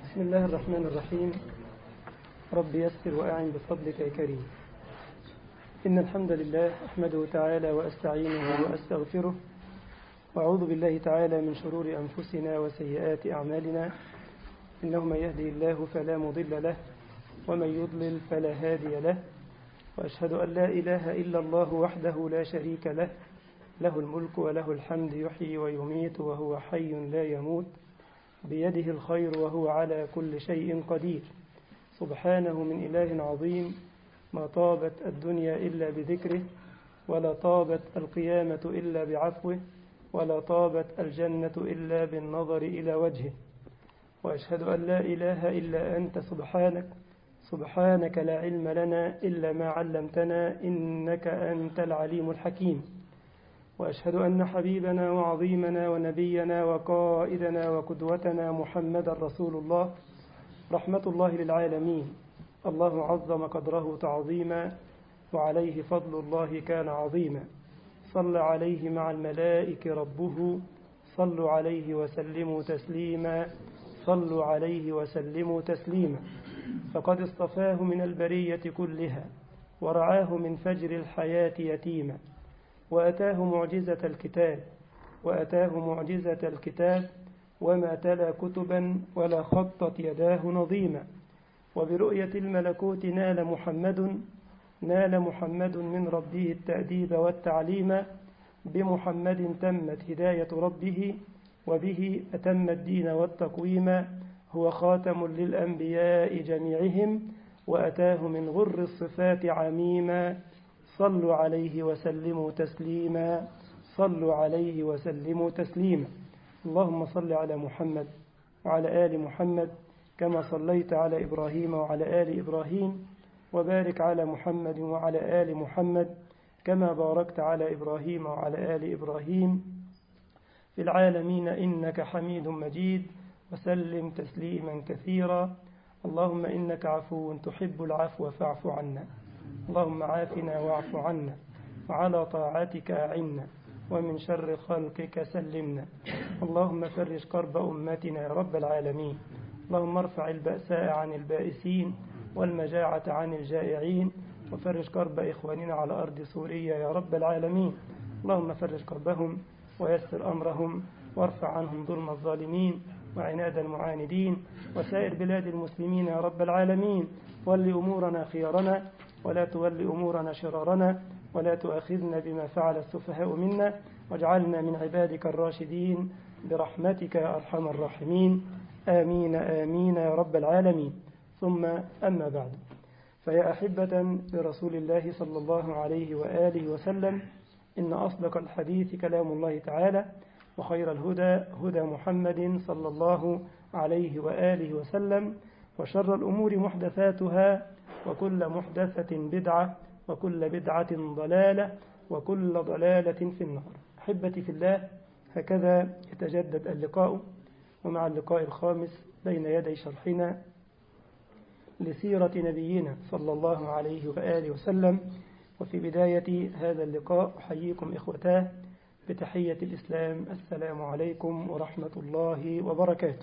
بسم الله الرحمن الرحيم رب يسر وأعن بفضلك يا كريم إن الحمد لله أحمده تعالى وأستعينه وأستغفره وأعوذ بالله تعالى من شرور أنفسنا وسيئات أعمالنا إنه من يهدي الله فلا مضل له ومن يضلل فلا هادي له وأشهد أن لا إله إلا الله وحده لا شريك له له الملك وله الحمد يحيي ويميت وهو حي لا يموت بيده الخير وهو على كل شيء قدير سبحانه من إله عظيم ما طابت الدنيا إلا بذكره ولا طابت القيامة إلا بعفوه ولا طابت الجنة إلا بالنظر إلى وجهه وأشهد أن لا إله إلا أنت سبحانك سبحانك لا علم لنا إلا ما علمتنا إنك أنت العليم الحكيم وأشهد أن حبيبنا وعظيمنا ونبينا وقائدنا وقدوتنا محمدا رسول الله رحمة الله للعالمين الله عظم قدره تعظيما وعليه فضل الله كان عظيما صلى عليه مع الملائكة ربه صلوا عليه وسلموا تسليما صلوا عليه وسلموا تسليما فقد اصطفاه من البرية كلها ورعاه من فجر الحياة يتيما وأتاه معجزة الكتاب وأتاه معجزة الكتاب وما تلا كتبا ولا خطت يداه نظيما وبرؤية الملكوت نال محمد نال محمد من ربه التأديب والتعليم بمحمد تمت هداية ربه وبه أتم الدين والتقويم هو خاتم للأنبياء جميعهم وأتاه من غر الصفات عميما صلوا عليه وسلموا تسليما صلوا عليه وسلموا تسليما اللهم صل على محمد وعلى آل محمد كما صليت على إبراهيم وعلى آل إبراهيم وبارك على محمد وعلى آل محمد كما باركت على إبراهيم وعلى آل إبراهيم في العالمين إنك حميد مجيد وسلم تسليما كثيرا اللهم إنك عفو تحب العفو فاعف عنا اللهم عافنا واعف عنا وعلى طاعتك أعنا ومن شر خلقك سلمنا اللهم فرج كرب أمتنا يا رب العالمين اللهم ارفع البأساء عن البائسين والمجاعة عن الجائعين وفرج كرب إخواننا على أرض سوريا يا رب العالمين اللهم فرج كربهم ويسر أمرهم وارفع عنهم ظلم الظالمين وعناد المعاندين وسائر بلاد المسلمين يا رب العالمين ول أمورنا خيارنا ولا تول أمورنا شرارنا ولا تؤاخذنا بما فعل السفهاء منا واجعلنا من عبادك الراشدين برحمتك يا أرحم الراحمين آمين آمين يا رب العالمين ثم أما بعد فيا أحبة برسول الله صلى الله عليه وآله وسلم إن أصدق الحديث كلام الله تعالى وخير الهدى هدى محمد صلى الله عليه وآله وسلم وشر الأمور محدثاتها وكل محدثة بدعة وكل بدعة ضلالة وكل ضلالة في النار أحبتي في الله هكذا يتجدد اللقاء ومع اللقاء الخامس بين يدي شرحنا لسيرة نبينا صلى الله عليه وآله وسلم وفي بداية هذا اللقاء أحييكم إخوتاه بتحية الإسلام السلام عليكم ورحمة الله وبركاته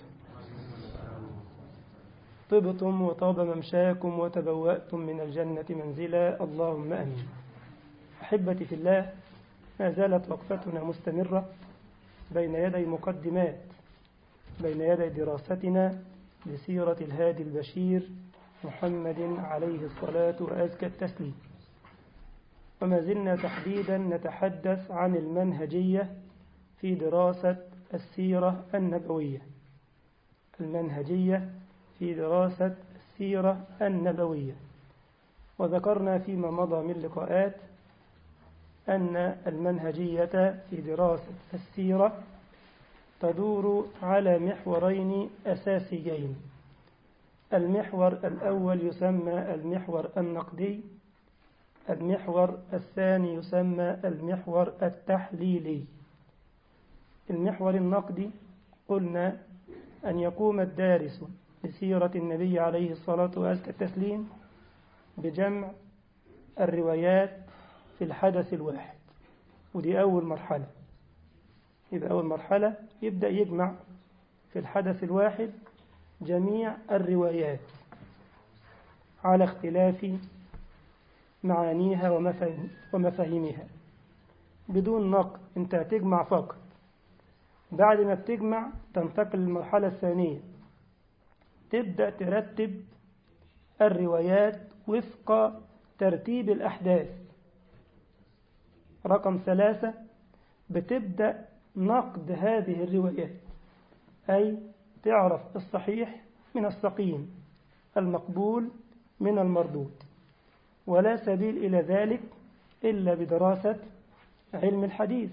طبتم وطاب ممشاكم وتبوأتم من الجنة منزلا اللهم أمين أحبتي في الله ما زالت وقفتنا مستمرة بين يدي مقدمات بين يدي دراستنا لسيرة الهادي البشير محمد عليه الصلاة وأزكى التسليم وما زلنا تحديدا نتحدث عن المنهجية في دراسة السيرة النبوية المنهجية في دراسة السيرة النبوية وذكرنا فيما مضى من لقاءات أن المنهجية في دراسة السيرة تدور على محورين أساسيين المحور الأول يسمى المحور النقدي المحور الثاني يسمى المحور التحليلي المحور النقدي قلنا أن يقوم الدارس لسيرة النبي عليه الصلاة والتسليم بجمع الروايات في الحدث الواحد ودي أول مرحلة يبقى أول مرحلة يبدأ يجمع في الحدث الواحد جميع الروايات على اختلاف معانيها ومفاهيمها بدون نقد انت هتجمع فقط بعد ما بتجمع تنتقل للمرحلة الثانية تبدأ ترتب الروايات وفق ترتيب الأحداث رقم ثلاثة بتبدأ نقد هذه الروايات أي تعرف الصحيح من السقيم المقبول من المردود ولا سبيل إلى ذلك إلا بدراسة علم الحديث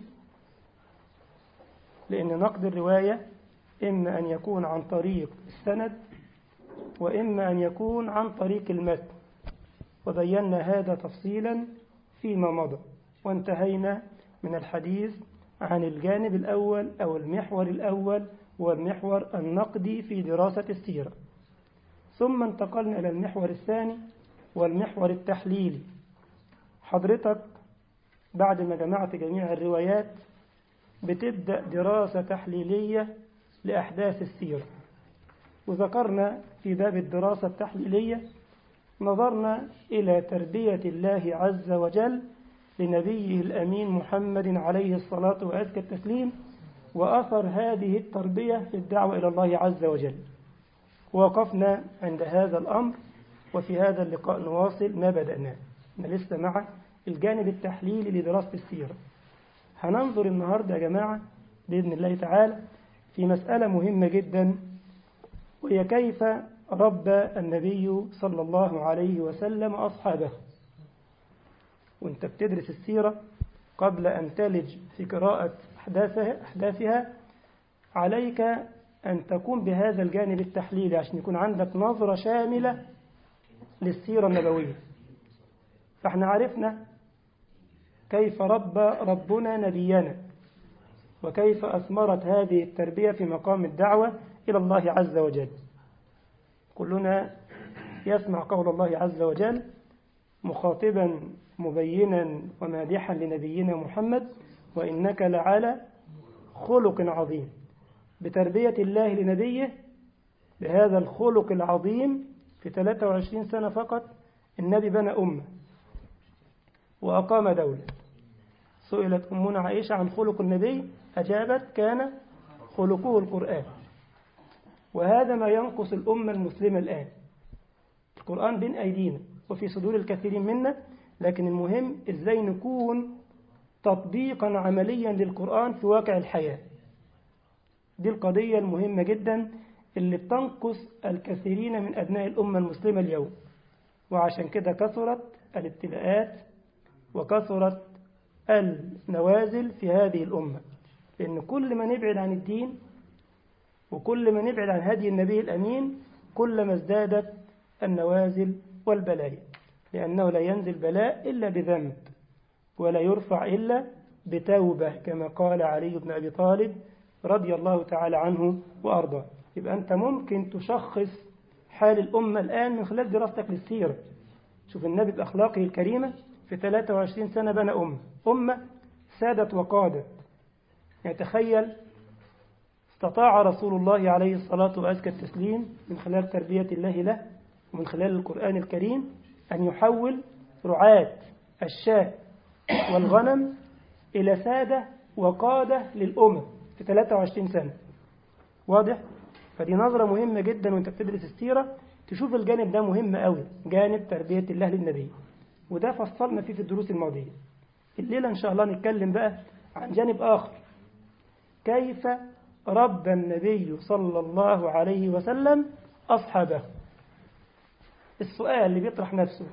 لأن نقد الرواية إما أن يكون عن طريق السند وإما أن يكون عن طريق المتن وبينا هذا تفصيلا فيما مضى وانتهينا من الحديث عن الجانب الأول أو المحور الأول والمحور النقدي في دراسة السيرة ثم انتقلنا إلى المحور الثاني والمحور التحليلي حضرتك بعد ما جمعت جميع الروايات بتبدأ دراسة تحليلية لأحداث السيرة وذكرنا في باب الدراسة التحليلية نظرنا إلى تربية الله عز وجل لنبيه الأمين محمد عليه الصلاة وأزكى التسليم وأثر هذه التربية في الدعوة إلى الله عز وجل وقفنا عند هذا الأمر وفي هذا اللقاء نواصل ما بدأناه لسه مع الجانب التحليلي لدراسة السيرة هننظر النهاردة يا جماعة بإذن الله تعالى في مسألة مهمة جدا وهي كيف ربى النبي صلى الله عليه وسلم أصحابه وانت بتدرس السيرة قبل أن تلج في قراءة أحداثها, أحداثها عليك أن تكون بهذا الجانب التحليلي عشان يكون عندك نظرة شاملة للسيرة النبوية فاحنا عرفنا كيف ربى ربنا نبينا وكيف أثمرت هذه التربية في مقام الدعوة إلى الله عز وجل كلنا يسمع قول الله عز وجل مخاطبا مبينا ومادحا لنبينا محمد وإنك لعلى خلق عظيم بتربية الله لنبيه بهذا الخلق العظيم في 23 سنة فقط النبي بنى أمة وأقام دولة سئلت أمنا عائشة عن خلق النبي أجابت كان خلقه القرآن وهذا ما ينقص الأمة المسلمة الآن القرآن بين أيدينا وفي صدور الكثير منا لكن المهم إزاي نكون تطبيقا عمليا للقرآن في واقع الحياة دي القضية المهمة جدا اللي بتنقص الكثيرين من أبناء الأمة المسلمة اليوم وعشان كده كثرت الابتلاءات وكثرت النوازل في هذه الأمة لأن كل ما نبعد عن الدين وكل ما نبعد عن هدي النبي الأمين كلما ازدادت النوازل والبلايا لأنه لا ينزل بلاء إلا بذنب ولا يرفع إلا بتوبة كما قال علي بن أبي طالب رضي الله تعالى عنه وأرضاه يبقى أنت ممكن تشخص حال الأمة الآن من خلال دراستك للسيرة شوف النبي بأخلاقه الكريمة في 23 سنة بنى أمة أمة سادت وقادت يعني تخيل استطاع رسول الله عليه الصلاة وأزكى التسليم من خلال تربية الله له ومن خلال القرآن الكريم أن يحول رعاة الشاة والغنم إلى سادة وقادة للأمم في 23 سنة واضح؟ فدي نظرة مهمة جدا وانت بتدرس السيرة تشوف الجانب ده مهم قوي جانب تربية الله للنبي وده فصلنا فيه في الدروس الماضية الليلة إن شاء الله نتكلم بقى عن جانب آخر كيف ربى النبي صلى الله عليه وسلم أصحابه السؤال اللي بيطرح نفسه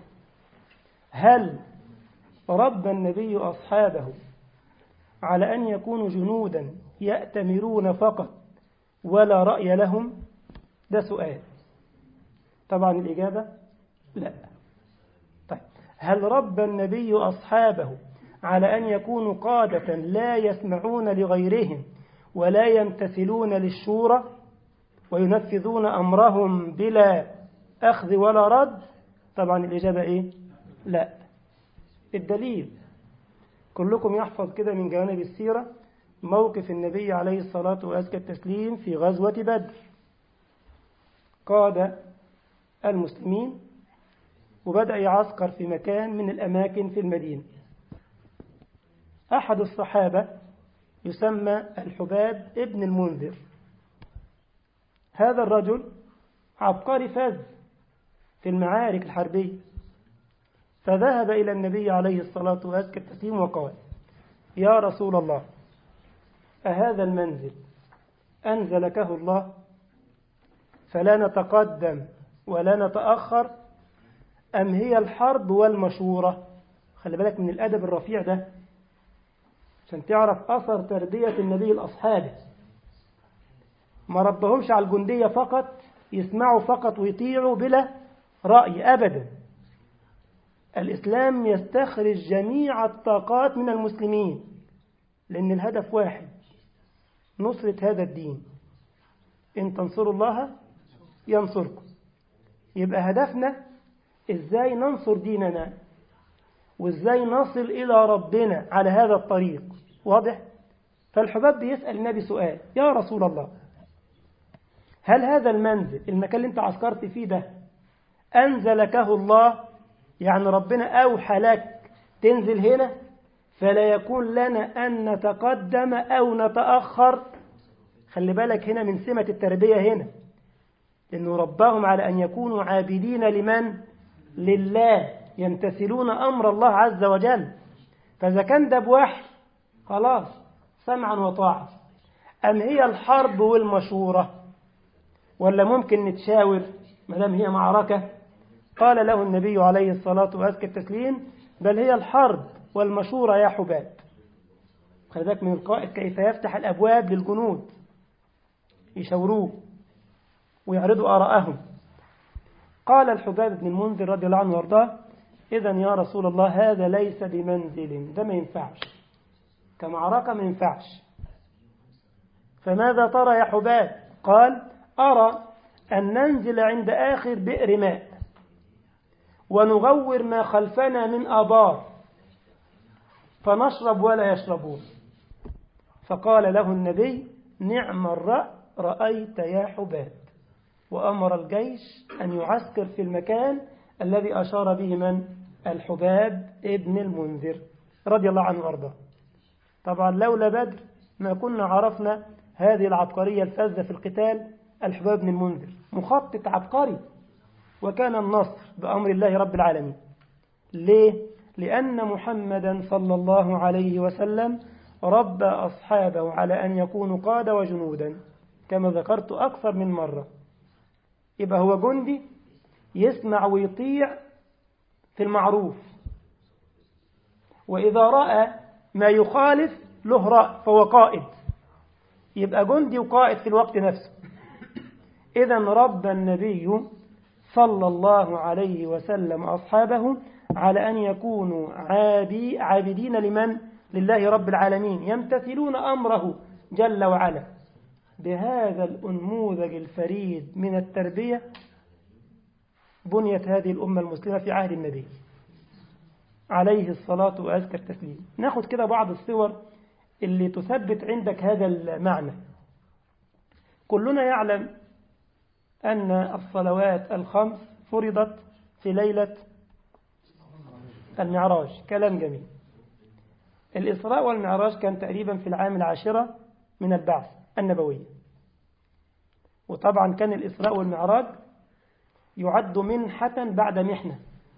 هل ربى النبي أصحابه على أن يكونوا جنودا يأتمرون فقط ولا رأي لهم ده سؤال طبعا الإجابة لا طيب هل ربى النبي أصحابه على أن يكونوا قادة لا يسمعون لغيرهم ولا يمتثلون للشورى وينفذون أمرهم بلا أخذ ولا رد طبعا الإجابة إيه لا الدليل كلكم يحفظ كده من جوانب السيرة موقف النبي عليه الصلاة وأزكى التسليم في غزوة بدر قاد المسلمين وبدأ يعسكر في مكان من الأماكن في المدينة أحد الصحابة يسمى الحباب ابن المنذر هذا الرجل عبقري فاز في المعارك الحربية فذهب إلى النبي عليه الصلاة والسلام وقال يا رسول الله أهذا المنزل أنزلكه الله فلا نتقدم ولا نتأخر أم هي الحرب والمشورة خلي بالك من الأدب الرفيع ده عشان تعرف أثر تربية النبي لأصحابه ما ربهمش على الجندية فقط يسمعوا فقط ويطيعوا بلا رأي أبدا الإسلام يستخرج جميع الطاقات من المسلمين لأن الهدف واحد نصرة هذا الدين إن تنصروا الله ينصركم يبقى هدفنا إزاي ننصر ديننا وإزاي نصل إلى ربنا على هذا الطريق واضح؟ فالحباب بيسأل النبي سؤال يا رسول الله هل هذا المنزل المكان اللي انت عسكرت فيه ده أنزلكه الله يعني ربنا أوحى لك تنزل هنا فلا يكون لنا أن نتقدم أو نتأخر خلي بالك هنا من سمة التربية هنا إنه رباهم على أن يكونوا عابدين لمن؟ لله يمتثلون أمر الله عز وجل فإذا كان ده بوحي خلاص سمعا وطاعة أم هي الحرب والمشورة ولا ممكن نتشاور ما دام هي معركة قال له النبي عليه الصلاة وأزكى التسليم بل هي الحرب والمشورة يا حباب خلي بالك من القائد كيف يفتح الأبواب للجنود يشاوروه ويعرضوا آراءهم قال الحباب بن المنذر رضي الله عنه وارضاه إذا يا رسول الله هذا ليس بمنزل ده ما ينفعش كمعركة ما ينفعش فماذا ترى يا حباب قال أرى أن ننزل عند آخر بئر ماء ونغور ما خلفنا من آبار فنشرب ولا يشربون فقال له النبي نعم الرأ رأيت يا حباب وأمر الجيش أن يعسكر في المكان الذي أشار به من الحباب ابن المنذر رضي الله عنه وأرضاه طبعا لولا بدر ما كنا عرفنا هذه العبقرية الفذة في القتال الحباب بن المنذر مخطط عبقري وكان النصر بأمر الله رب العالمين ليه؟ لأن محمدا صلى الله عليه وسلم ربى أصحابه على أن يكونوا قادة وجنودا كما ذكرت أكثر من مرة يبقى هو جندي يسمع ويطيع في المعروف وإذا رأى ما يخالف له رأي فهو قائد يبقى جندي وقائد في الوقت نفسه إذا رب النبي صلى الله عليه وسلم أصحابه على أن يكونوا عابي عابدين لمن؟ لله رب العالمين يمتثلون أمره جل وعلا بهذا الأنموذج الفريد من التربية بنيت هذه الأمة المسلمة في عهد النبي عليه الصلاة وأزكى التسليم ناخد كده بعض الصور اللي تثبت عندك هذا المعنى كلنا يعلم أن الصلوات الخمس فرضت في ليلة المعراج كلام جميل الإسراء والمعراج كان تقريبا في العام العاشرة من البعث النبوية وطبعا كان الإسراء والمعراج يعد منحة بعد محنة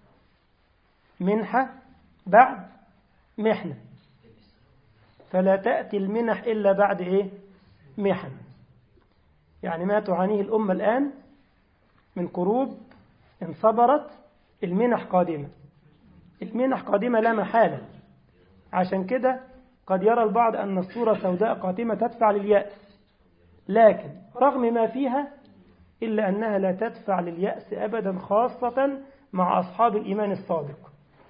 منحة بعد محنة فلا تأتي المنح إلا بعد إيه محن يعني ما تعانيه الأمة الآن من كروب إن صبرت المنح قادمة المنح قادمة لا محالة عشان كده قد يرى البعض أن الصورة سوداء قاتمة تدفع لليأس لكن رغم ما فيها إلا أنها لا تدفع لليأس أبدا خاصة مع أصحاب الإيمان الصادق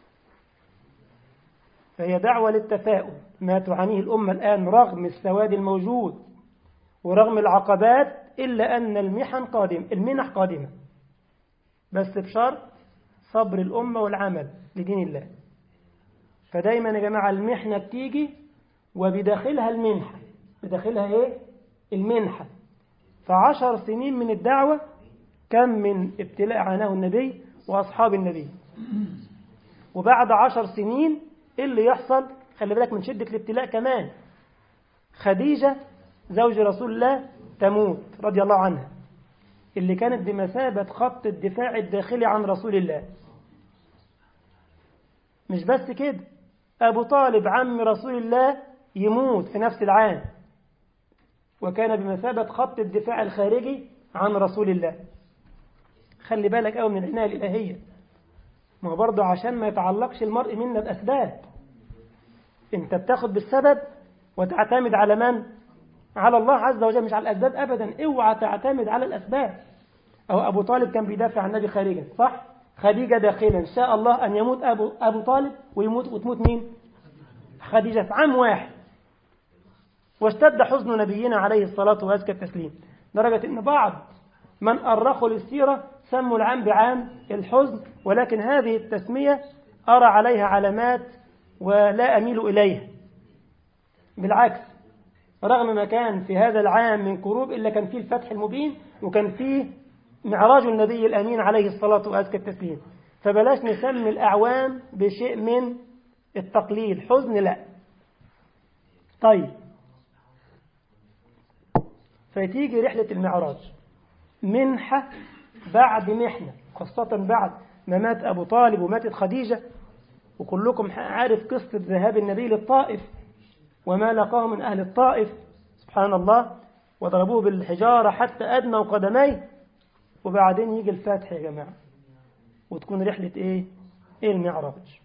فهي دعوة للتفاؤل ما تعانيه الأمة الآن رغم السواد الموجود ورغم العقبات إلا أن المحن قادم المنح قادمة بس بشرط صبر الأمة والعمل لدين الله فدايما يا جماعة المحنة بتيجي وبداخلها المنحة بداخلها إيه؟ المنحة فعشر سنين من الدعوة كم من ابتلاء عاناه النبي وأصحاب النبي وبعد عشر سنين إيه اللي يحصل خلي بالك من شدة الابتلاء كمان خديجة زوج رسول الله تموت رضي الله عنها اللي كانت بمثابة خط الدفاع الداخلي عن رسول الله مش بس كده أبو طالب عم رسول الله يموت في نفس العام وكان بمثابة خط الدفاع الخارجي عن رسول الله خلي بالك أوي من العناية الإلهية ما برضه عشان ما يتعلقش المرء منا بأسباب انت بتاخد بالسبب وتعتمد على من على الله عز وجل مش على الأسباب أبدا اوعى تعتمد على الأسباب أو أبو طالب كان بيدافع عن النبي خارجا صح خديجة داخلا إن شاء الله أن يموت أبو, أبو طالب ويموت وتموت مين خديجة في عام واحد واشتد حزن نبينا عليه الصلاة وأزكى التسليم درجة أن بعض من أرخوا للسيرة سموا العام بعام الحزن ولكن هذه التسمية أرى عليها علامات ولا أميل إليها بالعكس رغم ما كان في هذا العام من كروب إلا كان فيه الفتح المبين وكان فيه معراج النبي الأمين عليه الصلاة وأزكى التسليم فبلاش نسمي الأعوام بشيء من التقليد حزن لا طيب فتيجي رحلة المعراج منحة بعد محنة خاصة بعد ما مات أبو طالب وماتت خديجة وكلكم عارف قصة ذهاب النبي للطائف وما لقاه من أهل الطائف سبحان الله وضربوه بالحجارة حتى أدنوا قدميه وبعدين يجي الفاتح يا جماعة وتكون رحلة إيه؟ إيه المعراج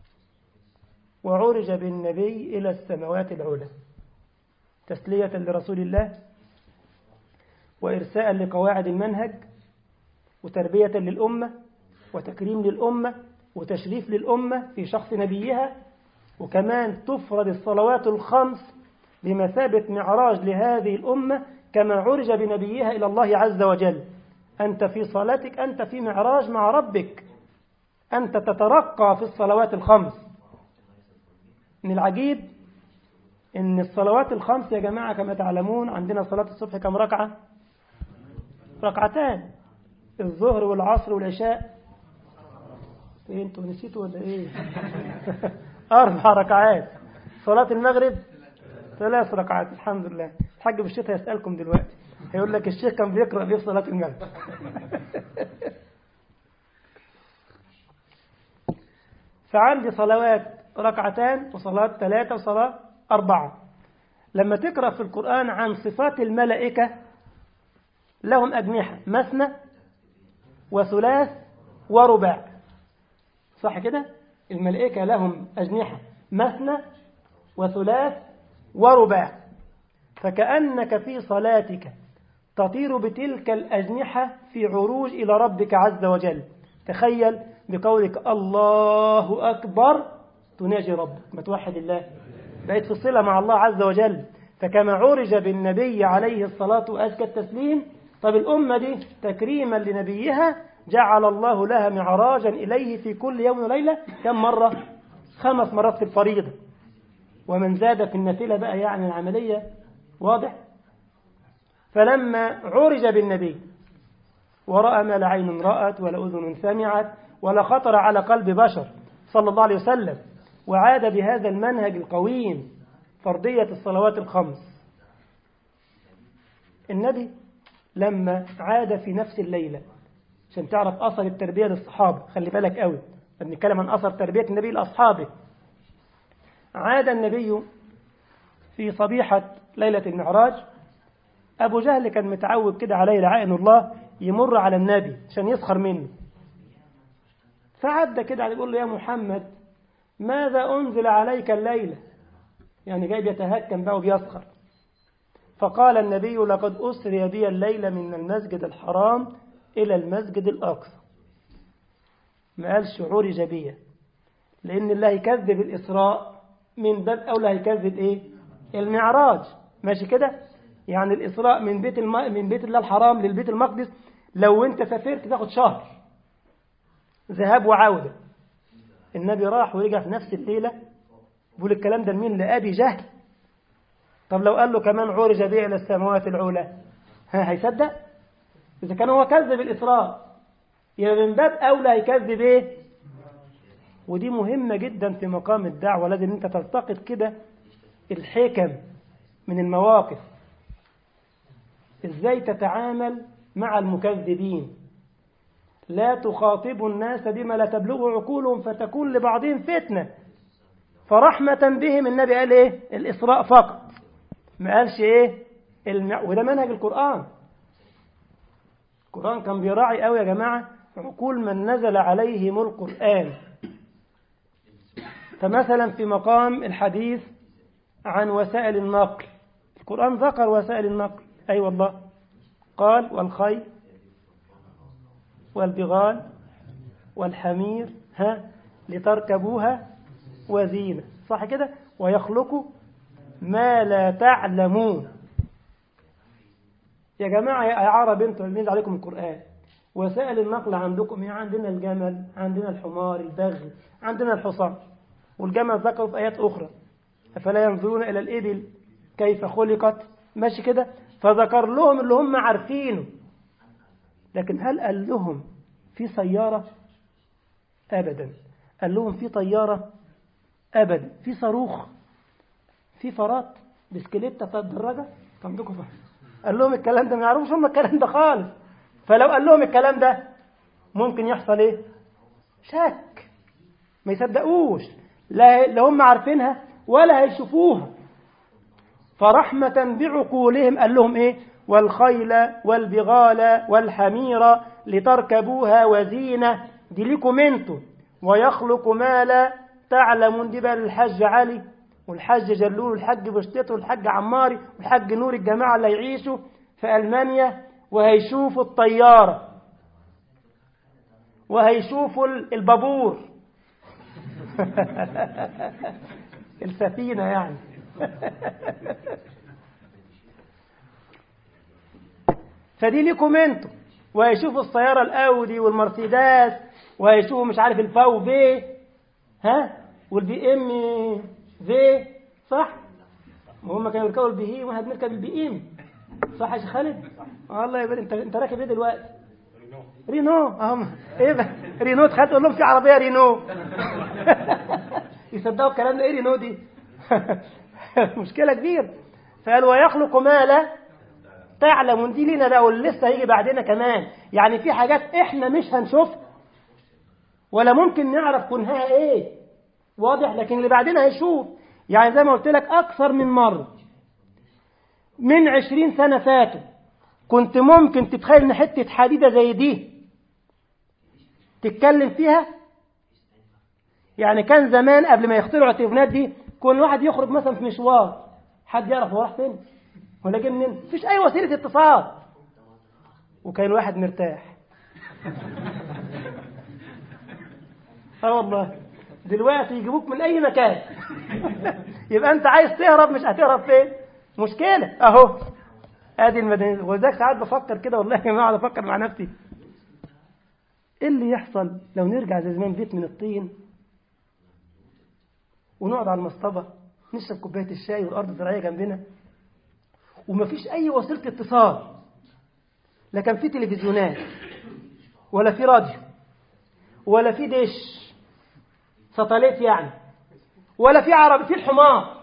وعرج بالنبي إلى السماوات العلى تسلية لرسول الله وإرساء لقواعد المنهج وتربية للأمة وتكريم للأمة وتشريف للأمة في شخص نبيها وكمان تفرض الصلوات الخمس بمثابة معراج لهذه الأمة كما عرج بنبيها إلى الله عز وجل أنت في صلاتك أنت في معراج مع ربك أنت تترقى في الصلوات الخمس من العجيب أن الصلوات الخمس يا جماعة كما تعلمون عندنا صلاة الصبح كم ركعة ركعتان الظهر والعصر والعشاء ايه انتوا نسيتوا ولا ايه اربع ركعات صلاة المغرب ثلاث ركعات الحمد لله الحاج بالشتاء يسألكم دلوقتي هيقول لك الشيخ كان بيقرأ في صلاة المغرب فعندي صلوات ركعتان وصلاة ثلاثة وصلاة أربعة لما تقرأ في القرآن عن صفات الملائكة لهم أجنحة مثنى وثلاث ورباع صح كده الملائكة لهم أجنحة مثنى وثلاث ورباع فكأنك في صلاتك تطير بتلك الأجنحة في عروج إلى ربك عز وجل تخيل بقولك الله أكبر تناجي ربك ما توحد الله بقيت في صلة مع الله عز وجل فكما عرج بالنبي عليه الصلاة وأزكى التسليم طب الأمة دي تكريما لنبيها جعل الله لها معراجا إليه في كل يوم وليلة كم مرة خمس مرات في الفريضة ومن زاد في النافلة بقى يعني العملية واضح فلما عرج بالنبي ورأى ما لا عين رأت ولا أذن سمعت ولا خطر على قلب بشر صلى الله عليه وسلم وعاد بهذا المنهج القويم فرضية الصلوات الخمس النبي لما عاد في نفس الليلة عشان تعرف أثر التربية للصحابة خلي بالك قوي بنتكلم عن أثر تربية النبي لأصحابه عاد النبي في صبيحة ليلة المعراج أبو جهل كان متعود كده عليه لعائن الله يمر على النبي عشان يسخر منه فعدى كده يقول له يا محمد ماذا أنزل عليك الليلة يعني جاي بيتهكم بقى وبيسخر فقال النبي لقد أسري بي الليلة من المسجد الحرام إلى المسجد الأقصى ما قالش عرج بي لأن الله يكذب الإسراء من باب أولى هيكذب إيه المعراج ماشي كده يعني الإسراء من بيت الم... من بيت الله الحرام للبيت المقدس لو أنت سافرت تاخد شهر ذهاب وعودة النبي راح ورجع في نفس الليلة بيقول الكلام ده لمين لأبي جهل طب لو قال له كمان عرج بي إلى السماوات العلى ها هيصدق إذا كان هو كذب الإسراء يبقى من باب أولى هيكذب إيه ودي مهمة جدا في مقام الدعوة لازم أنت تلتقط كده الحكم من المواقف إزاي تتعامل مع المكذبين لا تخاطب الناس بما لا تبلغ عقولهم فتكون لبعضهم فتنة فرحمة بهم النبي قال إيه الإسراء فقط ما قالش إيه المع... وده منهج القرآن القرآن كان بيراعي قوي يا جماعة عقول من نزل عليهم القرآن فمثلا في مقام الحديث عن وسائل النقل القرآن ذكر وسائل النقل أي أيوة والله قال والخيل والبغال والحمير ها لتركبوها وزينة صح كده ويخلق ما لا تعلمون يا جماعة يا عرب انتوا اللي عليكم القرآن وسائل النقل عندكم يعني عندنا الجمل عندنا الحمار البغل عندنا الحصان والجمل ذكروا في آيات أخرى أفلا ينظرون إلى الإبل كيف خلقت ماشي كده فذكر لهم اللي هم عارفينه لكن هل قال لهم في سيارة أبدا قال لهم في طيارة أبدا في صاروخ في فرات بسكليتة في الدراجة عندكم قال لهم الكلام ده ما يعرفوش هم الكلام ده خالص فلو قال لهم الكلام ده ممكن يحصل ايه شك ما يصدقوش لا لا هم عارفينها ولا هيشوفوها فرحمة بعقولهم قال لهم ايه والخيل والبغال والحمير لتركبوها وزينة دي لكم انتم ويخلق ما لا تعلمون دي بقى للحج علي والحج جلول والحج بشتته والحج عماري والحج نور الجماعة اللي يعيشوا في ألمانيا وهيشوفوا الطيارة وهيشوفوا البابور السفينة يعني فدي ليكم انتم وهيشوفوا السيارة الأودي والمرسيدس وهيشوفوا مش عارف الفاو في ها والبي ام في صح وهم كانوا يركبوا البي واحنا بنركب البي ام صح يا شيخ خالد والله يا انت انت راكب ايه دلوقتي رينو اهم ايه بقى رينو تخيل تقول لهم في عربيه رينو يصدقوا الكلام ده ايه رينو دي مشكله كبيره فقال ويخلق ما لا تعلم دي لينا ده ولسه هيجي بعدنا كمان يعني في حاجات احنا مش هنشوفها ولا ممكن نعرف كنها ايه واضح لكن اللي بعدنا هيشوف يعني زي ما قلت لك اكثر من مره من عشرين سنه فاتوا كنت ممكن تتخيل ان حته حديده زي دي تتكلم فيها يعني كان زمان قبل ما يخترعوا التليفونات دي كل واحد يخرج مثلا في مشوار حد يعرف هو راح فين ولا جه منين مفيش اي وسيله اتصال وكان واحد مرتاح اه والله دلوقتي يجيبوك من اي مكان يبقى انت عايز تهرب مش هتهرب فين مشكله اهو ادي المدنيه ولذلك ساعات بفكر كده والله يا جماعه بفكر مع نفسي ايه اللي يحصل لو نرجع زي زمان بيت من الطين ونقعد على المصطبه نشرب كوبايه الشاي والارض الزراعيه جنبنا ومفيش اي وسيله اتصال لا كان في تلفزيونات ولا في راديو ولا في دش ساتلايت يعني ولا في عربي في الحمار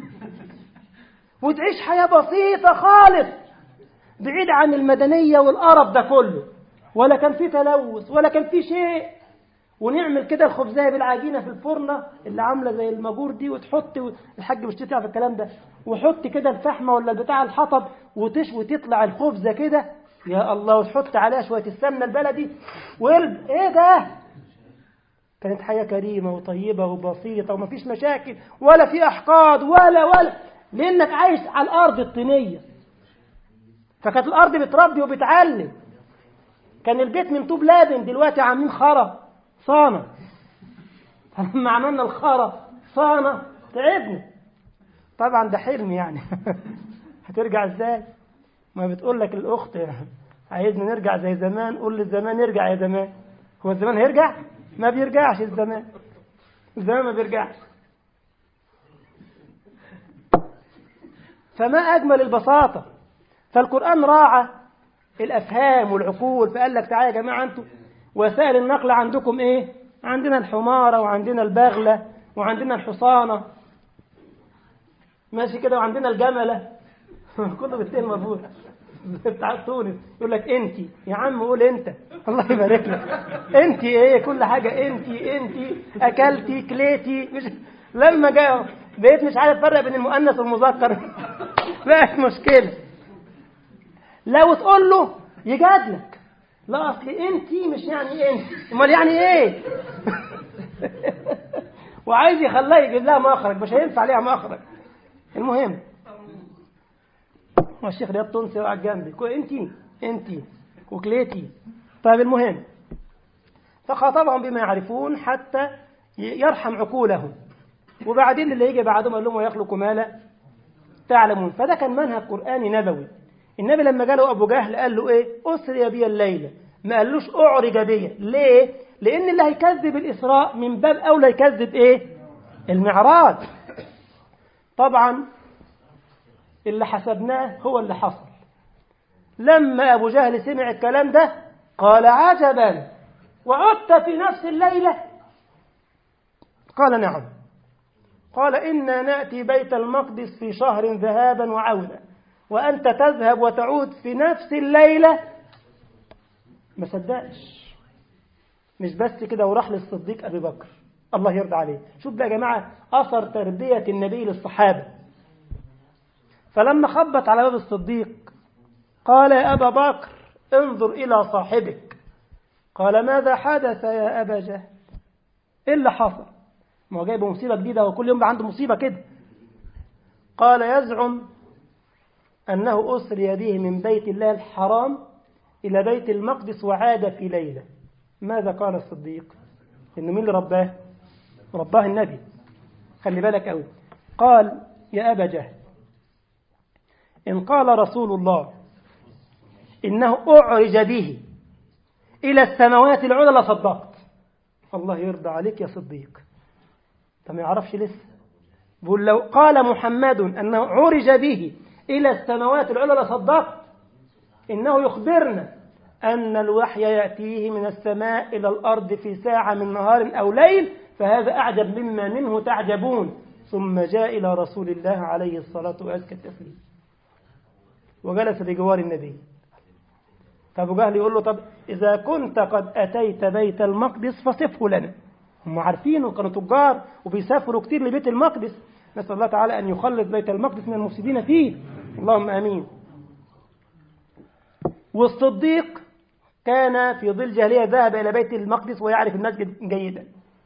وتعيش حياة بسيطة خالص بعيد عن المدنية والقرف ده كله ولا كان في تلوث ولا كان في شيء ونعمل كده الخبزايه بالعجينه في الفرنه اللي عامله زي المجور دي وتحط الحاج مش تتعب الكلام ده وحط كده الفحمه ولا بتاع الحطب وتشوي تطلع الخبزه كده يا الله وتحط عليها شويه السمنه البلدي وقلب ايه ده كانت حياه كريمه وطيبه وبسيطه ومفيش مشاكل ولا في احقاد ولا ولا لانك عايش على الارض الطينيه فكانت الارض بتربي وبتعلم كان البيت من طوب لبن دلوقتي عاملين خرا صانة فلما عملنا الخرا صانة تعبنا طبعا ده حلم يعني هترجع ازاي ما بتقول لك الاخت عايزنا نرجع زي زمان قول للزمان ارجع يا زمان هو الزمان هيرجع ما بيرجعش الزمان الزمان ما بيرجعش فما اجمل البساطه فالقران راعى الأفهام والعقول فقال لك تعالى يا جماعة أنتوا وسائل النقل عندكم إيه عندنا الحمارة وعندنا البغلة وعندنا الحصانة ماشي كده وعندنا الجملة كله بالتين مربوط بتاع تونس يقول لك انت يا عم قول انت الله يبارك لك انت ايه كل حاجه انت انت اكلتي كليتي مش لما جاء بقيت مش عارف افرق بين المؤنث والمذكر بقت مشكله لو تقول له يجادلك لا اصل انت مش يعني انت امال يعني ايه وعايز يخليها يجيب لها مخرج مش هينفع ليها مخرج المهم والشيخ رياض تونسي قاعد جنبي انت انت وكليتي طيب المهم فخاطبهم بما يعرفون حتى يرحم عقولهم وبعدين اللي يجي بعدهم قال لهم ويخلق ما لا تعلمون فده كان منهج قرآني نبوي النبي لما جاله أبو جهل قال له إيه أسري بي الليلة ما قالوش أعرج بي ليه لأن اللي هيكذب الإسراء من باب أولى يكذب إيه المعراج طبعا اللي حسبناه هو اللي حصل لما أبو جهل سمع الكلام ده قال عجبا وعدت في نفس الليلة قال نعم قال إنا نأتي بيت المقدس في شهر ذهابا وعودا وأنت تذهب وتعود في نفس الليلة ما صدقش مش بس كده وراح للصديق أبي بكر الله يرضى عليه شوف بقى يا جماعة أثر تربية النبي للصحابة فلما خبط على باب الصديق قال يا أبا بكر انظر إلى صاحبك قال ماذا حدث يا أبا جهل إيه اللي حصل ما هو جايب مصيبة جديدة وكل يوم عنده مصيبة كده قال يزعم أنه أسري به من بيت الله الحرام إلى بيت المقدس وعاد في ليلة ماذا قال الصديق إنه مين اللي رباه رباه النبي خلي بالك أوي قال يا أبا جهل إن قال رسول الله إنه أعرج به إلى السماوات العلى لصدقت الله يرضى عليك يا صديق طب ما يعرفش لسه بقول لو قال محمد أنه عرج به إلى السماوات العلى لصدقت إنه يخبرنا أن الوحي يأتيه من السماء إلى الأرض في ساعة من نهار أو ليل فهذا أعجب مما منه تعجبون ثم جاء إلى رسول الله عليه الصلاة وأزكى التسليم وجلس بجوار النبي فأبو جهل يقول له طب إذا كنت قد أتيت بيت المقدس فصفه لنا هم عارفينه كانوا تجار وبيسافروا كتير لبيت المقدس نسأل الله تعالى أن يخلص بيت المقدس من المفسدين فيه اللهم آمين والصديق كان في ظل جاهلية ذهب إلى بيت المقدس ويعرف المسجد جيدا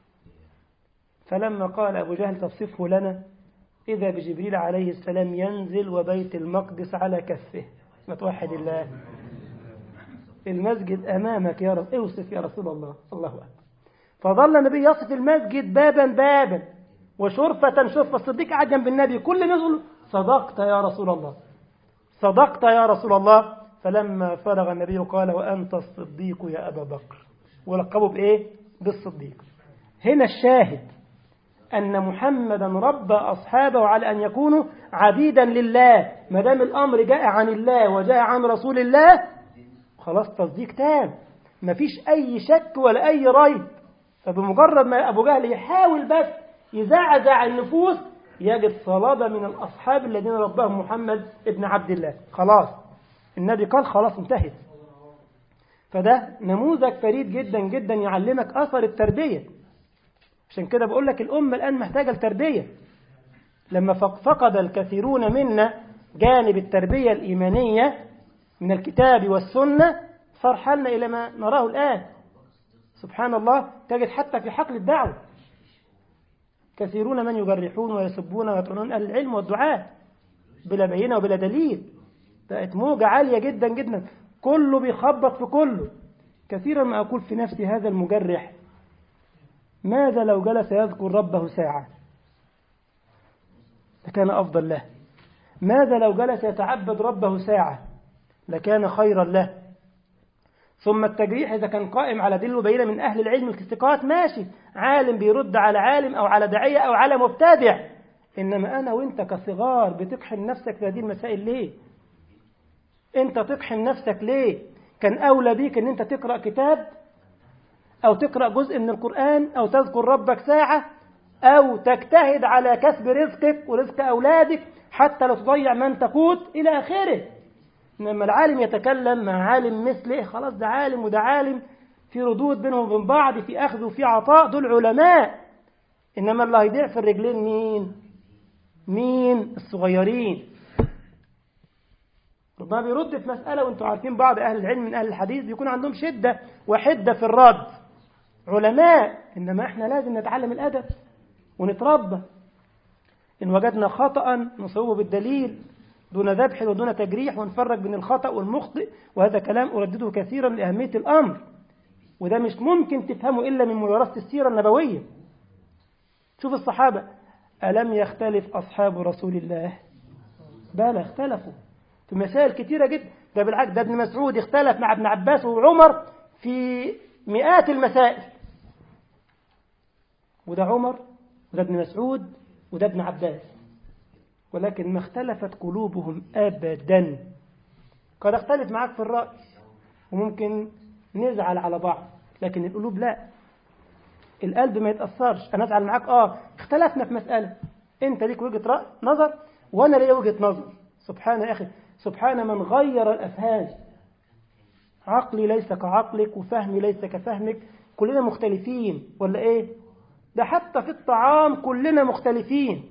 فلما قال أبو جهل تصفه لنا إذا بجبريل عليه السلام ينزل وبيت المقدس على كفه ما توحد الله المسجد أمامك يا رب اوصف يا رسول الله الله أكبر فظل النبي يصف المسجد بابا بابا وشرفة شرفة الصديق قاعد جنب النبي كل الناس يقول صدقت يا رسول الله صدقت يا رسول الله فلما فرغ النبي قال وأنت الصديق يا أبا بكر ولقبه بإيه؟ بالصديق هنا الشاهد أن محمدا ربى أصحابه على أن يكونوا عبيدا لله ما دام الأمر جاء عن الله وجاء عن رسول الله خلاص تصديق تام ما فيش أي شك ولا أي ريب فبمجرد ما أبو جهل يحاول بس يزعزع النفوس يجد صلابة من الأصحاب الذين رباهم محمد ابن عبد الله خلاص النبي قال خلاص انتهت فده نموذج فريد جدا جدا يعلمك أثر التربية عشان كده بقول لك الأمة الآن محتاجة التربية لما فقد الكثيرون منا جانب التربية الإيمانية من الكتاب والسنة صار حالنا إلى ما نراه الآن سبحان الله تجد حتى في حقل الدعوة كثيرون من يجرحون ويسبون ويطعنون أهل العلم والدعاء بلا بينة وبلا دليل بقت موجة عالية جدا جدا كله بيخبط في كله كثيرا ما أقول في نفسي هذا المجرح ماذا لو جلس يذكر ربه ساعة لكان أفضل له ماذا لو جلس يتعبد ربه ساعة لكان خيرا له ثم التجريح إذا كان قائم على دل وبينة من أهل العلم الكستقات ماشي عالم بيرد على عالم أو على داعية أو على مبتدع إنما أنا وإنت كصغار بتقحم نفسك في هذه المسائل ليه انت تطحن نفسك ليه كان أولى بيك ان انت تقرأ كتاب أو تقرأ جزء من القرآن أو تذكر ربك ساعة أو تجتهد على كسب رزقك ورزق أولادك حتى لو تضيع من تقوت إلى آخره لما العالم يتكلم مع عالم مثله خلاص ده عالم وده عالم في ردود بينهم وبين بعض في أخذ وفي عطاء دول علماء إنما اللي هيضيع في الرجلين مين مين الصغيرين ربما بيرد في مسألة وانتم عارفين بعض أهل العلم من أهل الحديث بيكون عندهم شدة وحدة في الرد علماء إنما إحنا لازم نتعلم الأدب ونتربى إن وجدنا خطأ نصوب بالدليل دون ذبح ودون تجريح ونفرق بين الخطأ والمخطئ وهذا كلام أردده كثيرا لأهمية الأمر وده مش ممكن تفهمه إلا من مدرسة السيرة النبوية شوف الصحابة ألم يختلف أصحاب رسول الله بلى اختلفوا في مسائل كثيرة جدا ده بالعكس ده ابن مسعود اختلف مع ابن عباس وعمر في مئات المسائل وده عمر وده ابن مسعود وده ابن عباس ولكن ما اختلفت قلوبهم أبدا قد اختلف معاك في الرأي وممكن نزعل على بعض لكن القلوب لا القلب ما يتأثرش أنا أزعل معاك آه اختلفنا في مسألة أنت ليك وجهة رأي نظر وأنا ليا وجهة نظر سبحان يا أخي سبحان من غير الأفهام عقلي ليس كعقلك وفهمي ليس كفهمك كلنا مختلفين ولا إيه ده حتى في الطعام كلنا مختلفين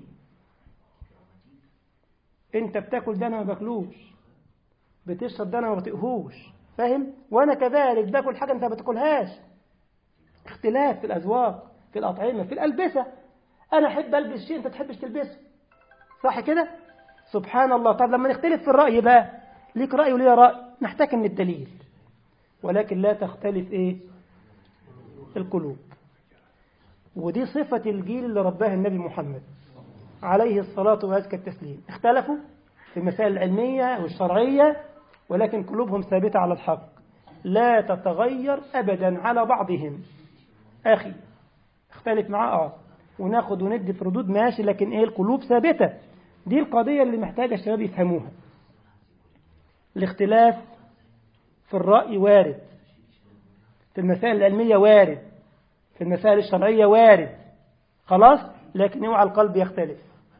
انت بتاكل ده انا ما باكلوش بتشرب ده انا ما بطيقهوش فاهم وانا كذلك باكل حاجه انت ما بتاكلهاش اختلاف في الاذواق في الاطعمه في الالبسه انا احب البس شيء انت تحبش تلبسه صح كده سبحان الله طب لما نختلف في الراي بقى ليك راي وليا راي نحتكم للدليل ولكن لا تختلف ايه القلوب ودي صفة الجيل اللي رباه النبي محمد عليه الصلاة وأزكى التسليم اختلفوا في المسائل العلمية والشرعية ولكن قلوبهم ثابتة على الحق لا تتغير أبدا على بعضهم أخي اختلف معاه آه وناخد وندي في ردود ماشي لكن إيه القلوب ثابتة دي القضية اللي محتاجة الشباب يفهموها الاختلاف في الرأي وارد في المسائل العلمية وارد في المسائل الشرعية وارد خلاص لكن اوعى القلب يختلف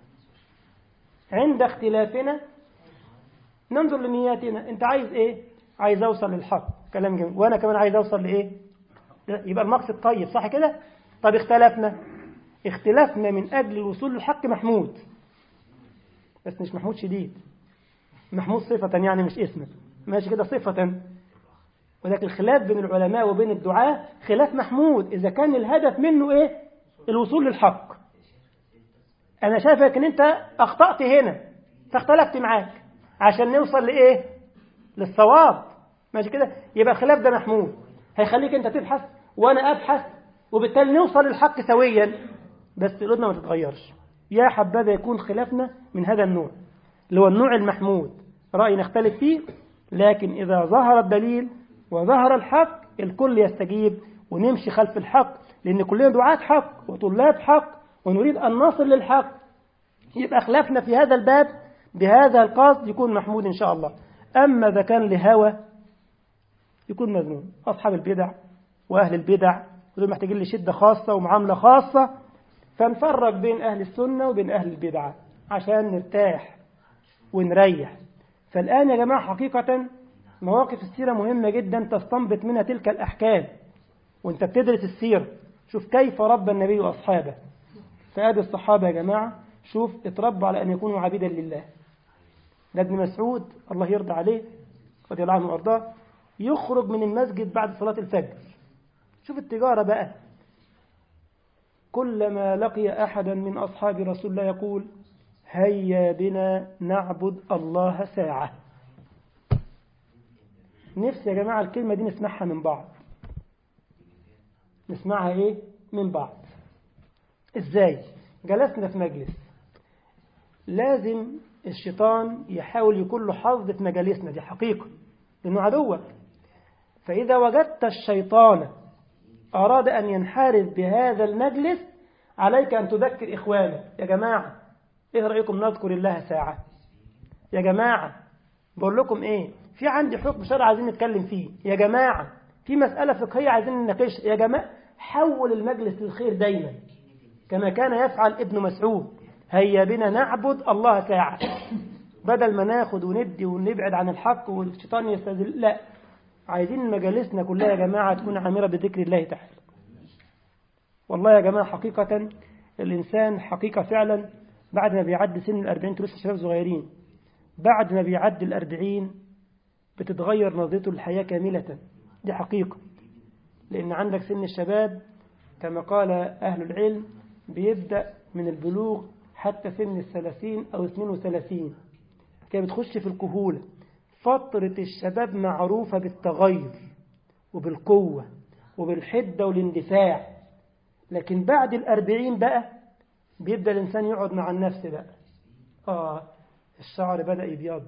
عند اختلافنا ننظر لنياتنا انت عايز ايه عايز اوصل للحق كلام جميل وانا كمان عايز اوصل لايه يبقى المقصد طيب صح كده طب اختلفنا اختلافنا من اجل الوصول للحق محمود بس مش محمود شديد محمود صفة يعني مش اسما ماشي كده صفة ولكن الخلاف بين العلماء وبين الدعاة خلاف محمود إذا كان الهدف منه إيه الوصول للحق أنا شايفك أن أنت أخطأت هنا فاختلفت معاك عشان نوصل لإيه للصواب ماشي كده يبقى الخلاف ده محمود هيخليك أنت تبحث وأنا أبحث وبالتالي نوصل للحق سويا بس قلوبنا ما تتغيرش يا حبذا يكون خلافنا من هذا النوع اللي هو النوع المحمود رأي نختلف فيه لكن إذا ظهر الدليل وظهر الحق الكل يستجيب ونمشي خلف الحق لأن كلنا دعاة حق وطلاب حق ونريد أن نصل للحق يبقى خلافنا في هذا الباب بهذا القصد يكون محمود إن شاء الله أما إذا كان لهوى يكون مذموم أصحاب البدع وأهل البدع دول محتاجين لشدة خاصة ومعاملة خاصة فنفرق بين أهل السنة وبين أهل البدعة عشان نرتاح ونريح فالآن يا جماعة حقيقة مواقف السيرة مهمة جدا تستنبط منها تلك الأحكام وانت بتدرس السيرة شوف كيف ربى النبي وأصحابه فآدي الصحابة يا جماعة شوف اتربوا على أن يكونوا عبيدا لله ده ابن مسعود الله يرضى عليه رضي الله عنه وأرضاه يخرج من المسجد بعد صلاة الفجر شوف التجارة بقى كلما لقي أحدا من أصحاب رسول الله يقول هيا بنا نعبد الله ساعة نفسي يا جماعة الكلمة دي نسمعها من بعض نسمعها ايه من بعض ازاي جلسنا في مجلس لازم الشيطان يحاول يكون له حظ في مجالسنا دي حقيقة لأنه عدوك فإذا وجدت الشيطان أراد أن ينحرف بهذا المجلس عليك أن تذكر إخوانك يا جماعة إيه رأيكم نذكر الله ساعة يا جماعة بقول لكم إيه في عندي حكم شرع عايزين نتكلم فيه يا جماعة في مسألة فقهية عايزين نناقش يا جماعة حول المجلس للخير دايما كما كان يفعل ابن مسعود هيا بنا نعبد الله ساعة بدل ما ناخد وندي ونبعد عن الحق والشيطان يستذل لا عايزين مجالسنا كلها يا جماعة تكون عامرة بذكر الله تعالى والله يا جماعة حقيقة الإنسان حقيقة فعلا بعد ما بيعدي سن الأربعين تلوس شباب صغيرين بعد ما بيعدي الأربعين بتتغير نظرته للحياة كاملة دي حقيقة لأن عندك سن الشباب كما قال أهل العلم بيبدأ من البلوغ حتى سن الثلاثين أو اثنين وثلاثين كي بتخش في الكهولة فترة الشباب معروفة بالتغير وبالقوة وبالحدة والاندفاع لكن بعد الأربعين بقى بيبدأ الإنسان يقعد مع النفس بقى آه الشعر بدأ يبيض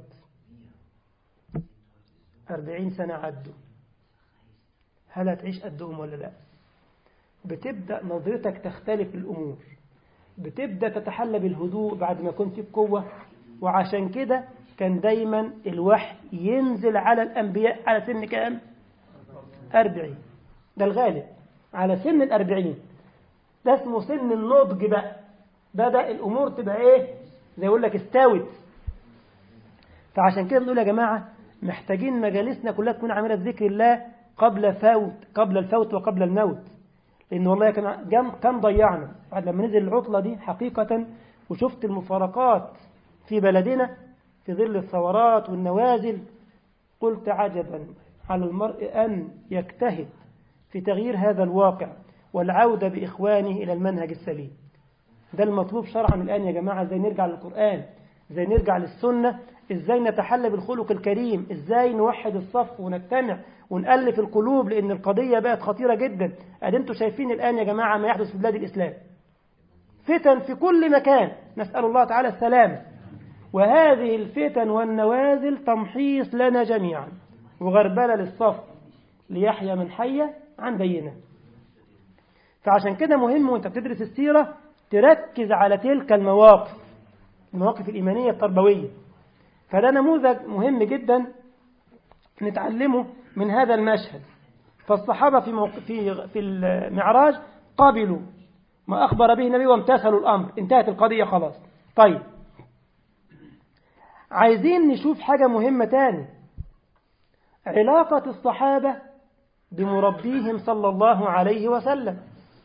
أربعين سنة عدوا هل هتعيش قدهم ولا لا بتبدأ نظرتك تختلف الأمور بتبدأ تتحلى بالهدوء بعد ما كنت بقوة وعشان كده كان دايما الوحي ينزل على الأنبياء على سن كام أربعين ده الغالب على سن الأربعين ده اسمه سن النضج بقى بدأ الأمور تبقى إيه زي يقول لك استوت فعشان كده بنقول يا جماعة محتاجين مجالسنا كلها تكون عاملة ذكر الله قبل فوت قبل الفوت وقبل الموت لأن والله كان كان ضيعنا بعد لما نزل العطلة دي حقيقة وشفت المفارقات في بلدنا في ظل الثورات والنوازل قلت عجبا على المرء أن يجتهد في تغيير هذا الواقع والعودة بإخوانه إلى المنهج السليم ده المطلوب شرعا الآن يا جماعة ازاي نرجع للقرآن ازاي نرجع للسنة ازاي نتحلى بالخلق الكريم ازاي نوحد الصف ونجتمع ونألف القلوب لأن القضية بقت خطيرة جدا أدي انتوا شايفين الآن يا جماعة ما يحدث في بلاد الإسلام فتن في كل مكان نسأل الله تعالى السلامة وهذه الفتن والنوازل تمحيص لنا جميعا وغربلة للصف ليحيى من حي عن بينه فعشان كده مهم وانت بتدرس السيرة تركز على تلك المواقف المواقف الإيمانية التربوية فده نموذج مهم جدا نتعلمه من هذا المشهد فالصحابة في, موق... في, في المعراج قبلوا ما أخبر به النبي وامتثلوا الأمر انتهت القضية خلاص طيب عايزين نشوف حاجة مهمة تاني علاقة الصحابة بمربيهم صلى الله عليه وسلم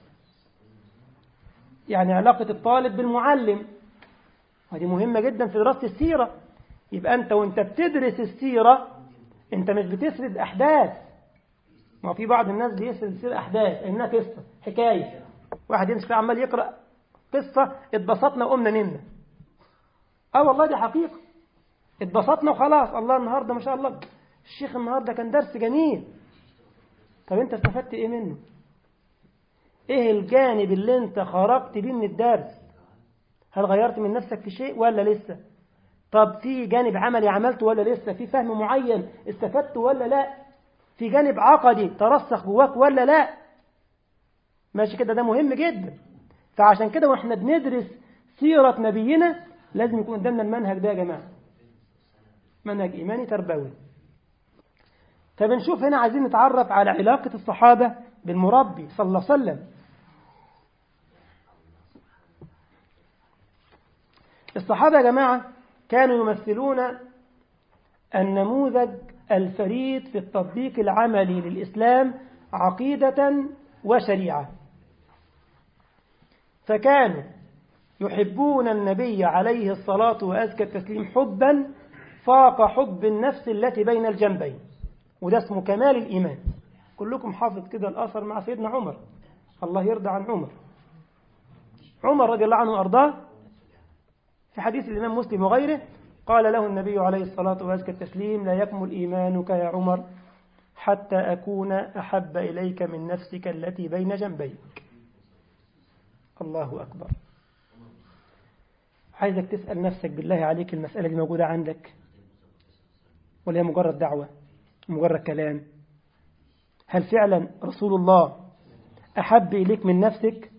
يعني علاقة الطالب بالمعلم ودي مهمة جدا في دراسة السيرة يبقى أنت وأنت بتدرس السيرة أنت مش بتسرد أحداث ما في بعض الناس بيسرد سير أحداث إنها قصة حكاية واحد يمسك عمال يقرأ قصة اتبسطنا وقمنا نمنا اه والله دي حقيقة اتبسطنا وخلاص الله النهاردة ما شاء الله الشيخ النهاردة كان درس جميل طب انت استفدت ايه منه ايه الجانب اللي انت خرجت بيه من الدرس هل غيرت من نفسك في شيء ولا لسه طب في جانب عملي عملته ولا لسه في فهم معين استفدت ولا لا في جانب عقدي ترسخ جواك ولا لا ماشي كده ده مهم جدا فعشان كده واحنا بندرس سيرة نبينا لازم يكون قدامنا المنهج ده يا جماعة منهج إيماني تربوي فبنشوف هنا عايزين نتعرف على علاقة الصحابة بالمربي صلى الله عليه وسلم الصحابة يا جماعة كانوا يمثلون النموذج الفريد في التطبيق العملي للإسلام عقيدة وشريعة فكانوا يحبون النبي عليه الصلاة وأزكى التسليم حبا فاق حب النفس التي بين الجنبين وده اسمه كمال الإيمان كلكم حافظ كده الأثر مع سيدنا عمر الله يرضى عن عمر عمر رضي الله عنه وأرضاه في حديث الإمام مسلم وغيره قال له النبي عليه الصلاة وأزكى التسليم لا يكمل إيمانك يا عمر حتى أكون أحب إليك من نفسك التي بين جنبيك الله أكبر عايزك تسأل نفسك بالله عليك المسألة دي موجودة عندك ولا هي مجرد دعوة مجرد كلام هل فعلا رسول الله أحب إليك من نفسك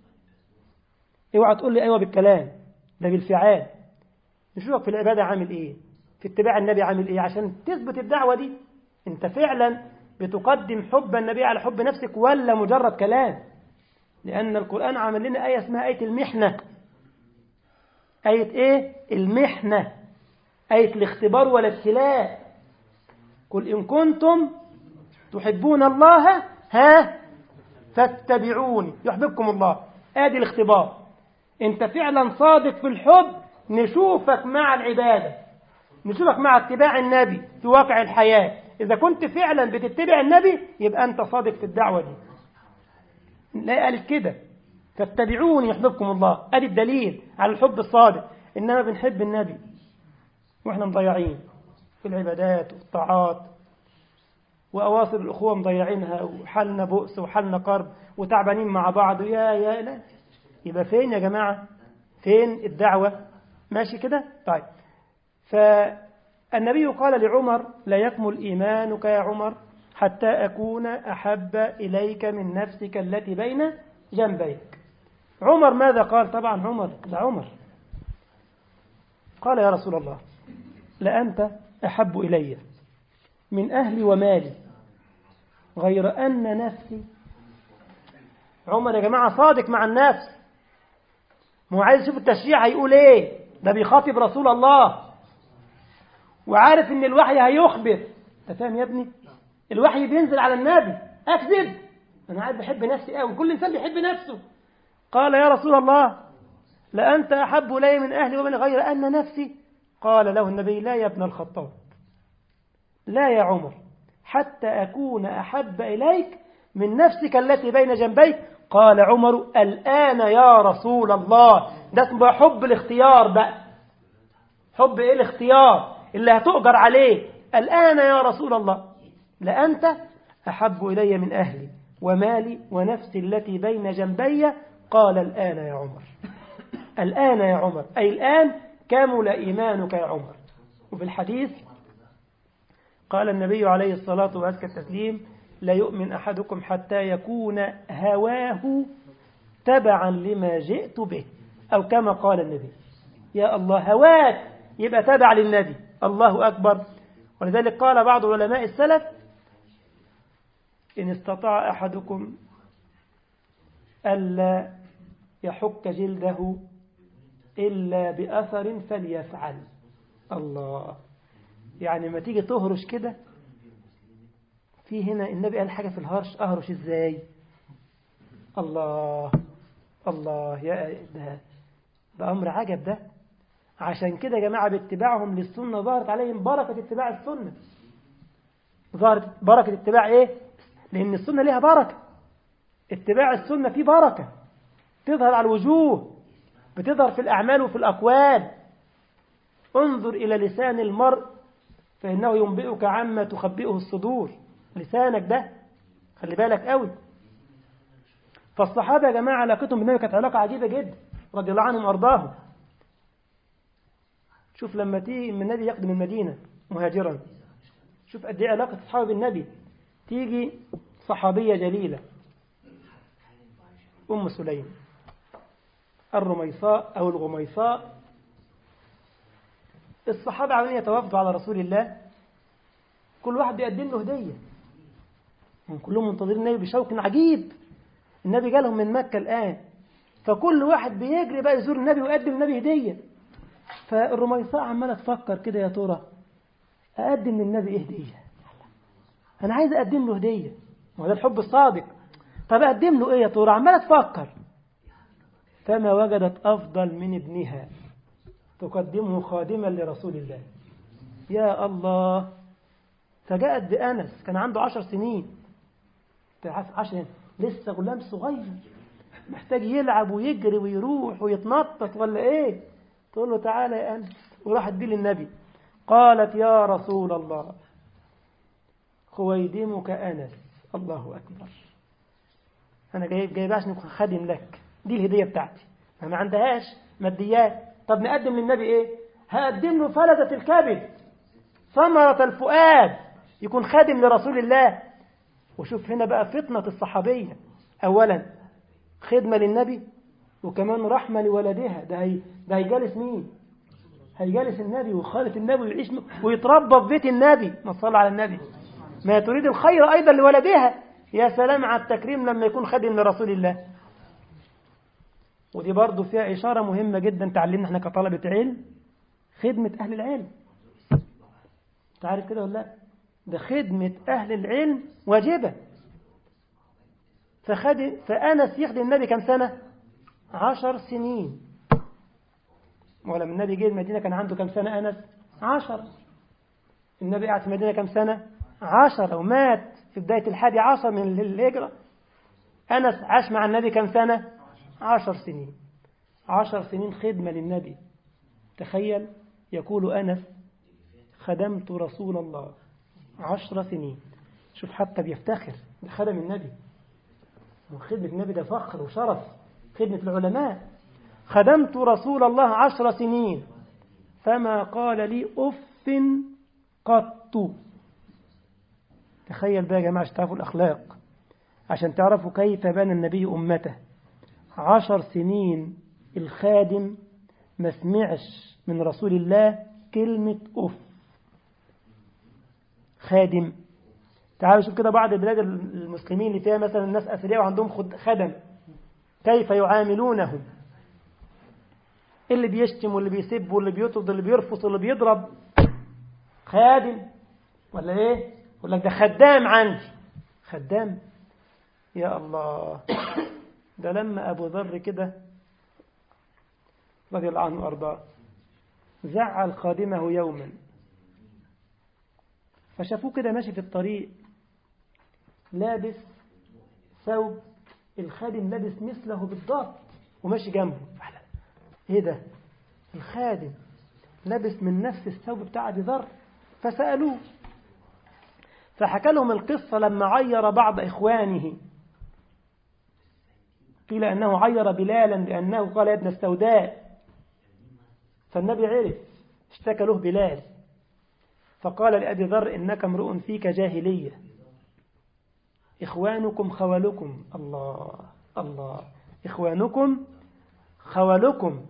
اوعى تقول لي أيوة بالكلام ده بالفعال نشوفك في العبادة عامل إيه في اتباع النبي عامل إيه عشان تثبت الدعوة دي أنت فعلا بتقدم حب النبي على حب نفسك ولا مجرد كلام لأن القرآن عمل لنا آية اسمها آية المحنة آية إيه؟ المحنة آية الاختبار والابتلاء قل إن كنتم تحبون الله ها فاتبعوني يحببكم الله آدي الاختبار أنت فعلا صادق في الحب نشوفك مع العبادة نشوفك مع اتباع النبي في واقع الحياة إذا كنت فعلا بتتبع النبي يبقى أنت صادق في الدعوة دي لا قالت كده فاتبعوني يحببكم الله ادي الدليل على الحب الصادق انما بنحب النبي واحنا مضيعين في العبادات والطاعات واواصر الاخوه مضيعينها وحالنا بؤس وحالنا قرب وتعبانين مع بعض يا يا لا يبقى فين يا جماعه فين الدعوه ماشي كده طيب فالنبي قال لعمر لا يكمل ايمانك يا عمر حتى أكون أحب إليك من نفسك التي بين جنبيك عمر ماذا قال طبعا عمر ده عمر قال يا رسول الله لأنت أحب إلي من أهلي ومالي غير أن نفسي عمر يا جماعة صادق مع النفس مو عايز يشوف التشريع هيقول ايه ده بيخاطب رسول الله وعارف ان الوحي هيخبر انت فاهم يا ابني الوحي بينزل على النبي أكذب أنا قاعد بحب نفسي قوي كل إنسان بيحب نفسه قال يا رسول الله لأنت أحب إلي من أهلي ومن غير أن نفسي قال له النبي لا يا ابن الخطاب لا يا عمر حتى أكون أحب إليك من نفسك التي بين جنبيك قال عمر الآن يا رسول الله ده اسمه حب الاختيار بقى حب إيه الاختيار اللي هتؤجر عليه الآن يا رسول الله لأنت أحب إلي من أهلي ومالي ونفسي التي بين جنبي قال الآن يا عمر الآن يا عمر أي الآن كمل إيمانك يا عمر وفي الحديث قال النبي عليه الصلاة وأزكى التسليم لا يؤمن أحدكم حتى يكون هواه تبعا لما جئت به أو كما قال النبي يا الله هواك يبقى تبع للنبي الله أكبر ولذلك قال بعض علماء السلف إن استطاع أحدكم ألا يحك جلده إلا بأثر فليفعل الله يعني ما تيجي تهرش كده في هنا النبي قال حاجة في الهرش أهرش إزاي الله الله يا ده ده أمر عجب ده عشان كده يا جماعة باتباعهم للسنة ظهرت عليهم بركة اتباع السنة ظهرت بركة اتباع ايه لأن السنة ليها بركة اتباع السنة فيه بركة تظهر على الوجوه بتظهر في الأعمال وفي الأقوال انظر إلى لسان المرء فإنه ينبئك عما تخبئه الصدور لسانك ده خلي بالك قوي فالصحابة يا جماعة علاقتهم بالنبي كانت علاقة عجيبة جدا رضي الله عنهم وأرضاهم شوف لما تيجي من النبي يقدم المدينة مهاجرا شوف قد ايه علاقة أصحابه بالنبي تيجي صحابية جليلة أم سليم الرميصاء أو الغميصاء الصحابة عمالين يتوافدوا على رسول الله كل واحد بيقدم له هدية كلهم منتظرين النبي بشوق عجيب النبي جالهم من مكة الآن فكل واحد بيجري بقى يزور النبي ويقدم النبي هدية فالرميصاء عمالة تفكر كده يا ترى أقدم للنبي إيه هدية أنا عايز أقدم له هدية ما ده الحب الصادق طب أقدم له إيه يا ترى عمالة تفكر فما وجدت أفضل من ابنها تقدمه خادما لرسول الله يا الله فجاءت بأنس كان عنده عشر سنين تعرف عشر لسه غلام صغير محتاج يلعب ويجري ويروح ويتنطط ولا ايه تقول له تعالى يا أنس وراحت بيه للنبي قالت يا رسول الله خويدمك أنس الله أكبر أنا جايب جايب عشان يكون خادم لك دي الهدية بتاعتي أنا ما عندهاش ماديات طب نقدم للنبي إيه هقدم له فلذة الكبد ثمرة الفؤاد يكون خادم لرسول الله وشوف هنا بقى فطنة الصحابية أولا خدمة للنبي وكمان رحمة لولدها ده هي ده هيجالس مين هيجالس النبي ويخالط النبي ويعيش ويتربى في بيت النبي ما صلى على النبي ما تريد الخير أيضا لولدها يا سلام على التكريم لما يكون خادم لرسول الله ودي برضو فيها إشارة مهمة جدا تعلمنا احنا كطلبة علم خدمة أهل العلم تعرف كده ولا لا ده خدمة أهل العلم واجبة فخد فأنس يخدم النبي كم سنة عشر سنين ولما النبي جه المدينة كان عنده كم سنة أنس عشر النبي قعد في المدينة كم سنة عشر ومات في بداية الحادي عشر من الهجرة أنس عاش مع النبي كم سنة عشر سنين عشر سنين خدمة للنبي تخيل يقول أنس خدمت رسول الله عشر سنين شوف حتى بيفتخر بخدم النبي وخدمة النبي ده فخر وشرف خدمة العلماء خدمت رسول الله عشر سنين فما قال لي أف قط تخيل بقى يا جماعة عشان تعرفوا الأخلاق عشان تعرفوا كيف بنى النبي أمته عشر سنين الخادم ما سمعش من رسول الله كلمة أف خادم تعالوا شوف كده بعض البلاد المسلمين اللي فيها مثلا الناس أثرياء وعندهم خدم كيف يعاملونهم اللي بيشتم واللي بيسب واللي بيطرد واللي بيرفض واللي بيضرب خادم ولا ايه يقول لك ده خدام عندي خدام يا الله ده لما أبو ذر كده رضي الله عنه وأرضاه زعل خادمه يوما فشافوه كده ماشي في الطريق لابس ثوب الخادم لابس مثله بالضبط وماشي جنبه ايه ده الخادم لابس من نفس الثوب بتاع ابي ذر فسألوه فحكى لهم القصة لما عير بعض إخوانه قيل أنه عير بلالا لأنه قال يا ابن السوداء فالنبي عرف اشتكى له بلال فقال لأبي ذر إنك امرؤ فيك جاهلية إخوانكم خولكم الله الله إخوانكم خولكم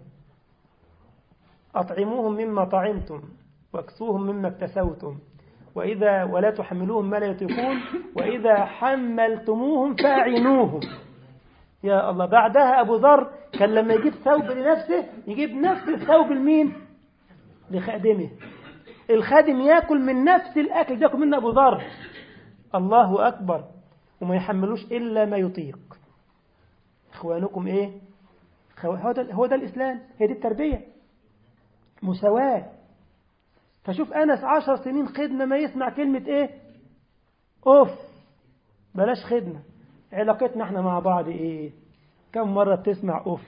أطعموهم مما طعمتم واكسوهم مما اكتسوتم وإذا ولا تحملوهم ما لا يطيقون وإذا حملتموهم فأعينوهم يا الله بعدها أبو ذر كان لما يجيب ثوب لنفسه يجيب نفس الثوب لمين لخادمه الخادم ياكل من نفس الأكل ده ياكل منه أبو ذر الله أكبر وما يحملوش إلا ما يطيق إخوانكم إيه هو ده, هو ده الإسلام هي دي التربية مساواة فشوف أنس عشر سنين خدمة ما يسمع كلمة إيه أوف بلاش خدمة علاقتنا احنا مع بعض إيه كم مرة بتسمع أوف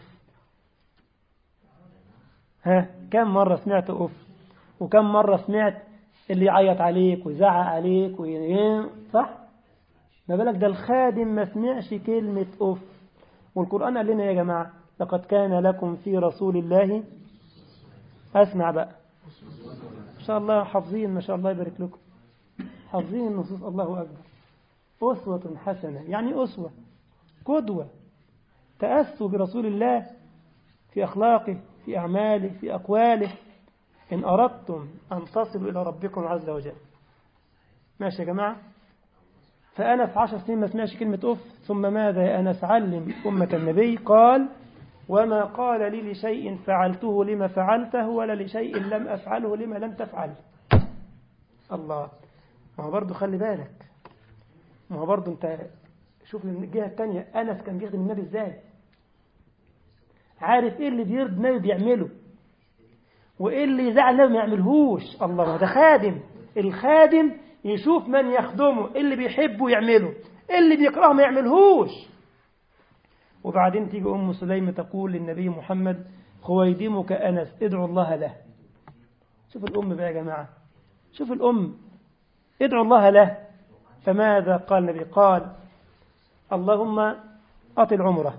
ها كم مرة سمعت أوف وكم مرة سمعت اللي يعيط عليك ويزعق عليك وي... صح ما بالك ده الخادم ما سمعش كلمة أوف والقرآن قال لنا يا جماعة لقد كان لكم في رسول الله أسمع بقى ما شاء الله حافظين ما شاء الله يبارك لكم حافظين النصوص الله أكبر أسوة حسنة يعني أسوة قدوة تأسوا برسول الله في أخلاقه في أعماله في أقواله إن أردتم أن تصلوا إلى ربكم عز وجل ماشي يا جماعة فأنا في عشر سنين ما سمعش كلمة أف ثم ماذا يا أنس علم أمة النبي قال وما قال لي لشيء فعلته لما فعلته ولا لشيء لم أفعله لما لم تفعل الله ما هو برضه خلي بالك ما هو برضه انت شوف من الجهة الثانية أنس كان بيخدم النبي ازاي عارف ايه اللي بيرضي النبي بيعمله وايه اللي يزعل النبي ما يعملهوش الله ده خادم الخادم يشوف من يخدمه اللي بيحبه يعمله اللي بيكرهه ما يعملهوش وبعدين تيجي أم سليم تقول للنبي محمد خويدمك أنس ادعو الله له شوف الأم بقى يا جماعة شوف الأم ادعو الله له فماذا قال النبي قال اللهم أطل عمره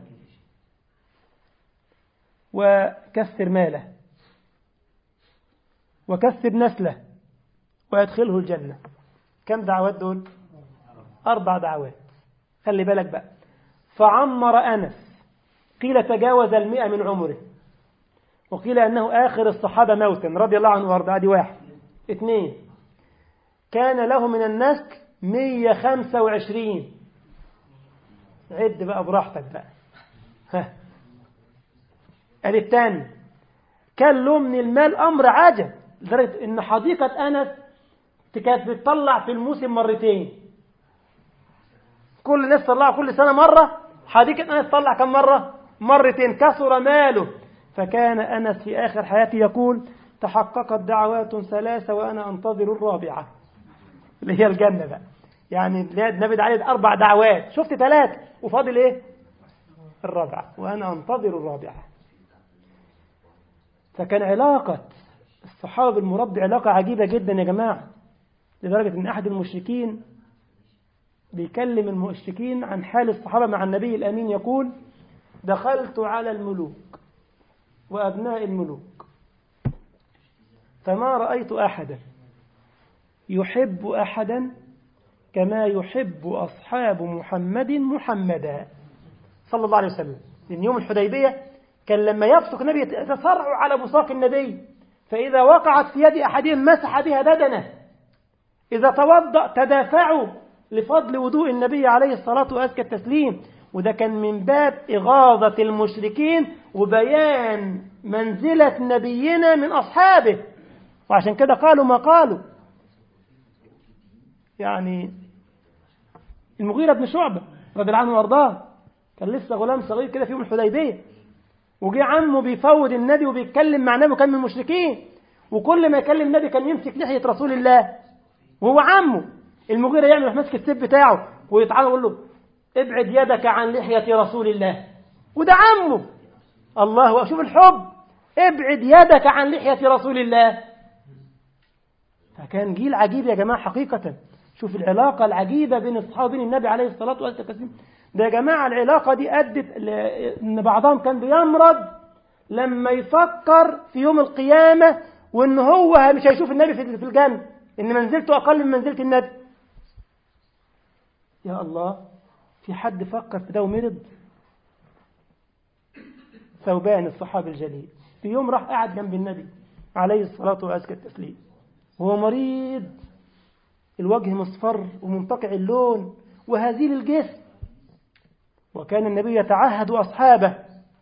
وكثر ماله وكثر نسله ويدخله الجنة كم دعوات دول أربع دعوات خلي بالك بقى فعمر أنس قيل تجاوز المئة من عمره وقيل أنه آخر الصحابة موتا رضي الله عنه وارضاه دي واحد اثنين كان له من النسل 125 عد بقى براحتك بقى ها ادي الثاني كان له من المال أمر عجب لدرجة إن حديقة أنس كانت بتطلع في الموسم مرتين كل الناس تطلع كل سنة مرة حديقة أنس تطلع كم مرة مرتين كثر ماله فكان أنس في آخر حياته يقول تحققت دعوات ثلاثة وأنا أنتظر الرابعة اللي هي الجنة بقى يعني النبي ده عليه أربع دعوات شفت ثلاثة وفاضل إيه الرابعة وأنا أنتظر الرابعة فكان علاقة الصحابة بالمربي علاقة عجيبة جدا يا جماعة لدرجة أن أحد المشركين بيكلم المشركين عن حال الصحابة مع النبي الأمين يقول دخلت على الملوك وأبناء الملوك فما رأيت أحدا يحب أحدا كما يحب أصحاب محمد محمدا صلى الله عليه وسلم لأن يوم الحديبية كان لما يبصق النبي يتسرع على بصاق النبي فإذا وقعت في يد أحدهم مسح بها بدنه إذا توضأ تدافعوا لفضل وضوء النبي عليه الصلاة وأزكى التسليم وده كان من باب إغاظة المشركين وبيان منزلة نبينا من أصحابه وعشان كده قالوا ما قالوا يعني المغيرة بن شعبة رضي الله عنه وارضاه كان لسه غلام صغير كده في يوم الحديبية وجي عمه بيفوض النبي وبيتكلم مع النبي وكان من المشركين وكل ما يكلم النبي كان يمسك لحية رسول الله وهو عمه المغيرة يعمل يروح ماسك السيف بتاعه ويتعالى يقول له ابعد يدك عن لحية رسول الله وده عمه الله شوف الحب ابعد يدك عن لحية رسول الله فكان جيل عجيب يا جماعة حقيقة شوف العلاقة العجيبة بين الصحابة وبين النبي عليه الصلاة والسلام ده يا جماعة العلاقة دي أدت إن بعضهم كان بيمرض لما يفكر في يوم القيامة وإن هو مش هيشوف النبي في الجنة إن منزلته أقل من منزلة النبي يا الله في حد فكر في ده ومرض ثوبان الصحابي الجليل في يوم راح قاعد جنب النبي عليه الصلاة وأزكى التسليم وهو مريض الوجه مصفر ومنتقع اللون وهزيل الجسم وكان النبي يتعهد أصحابه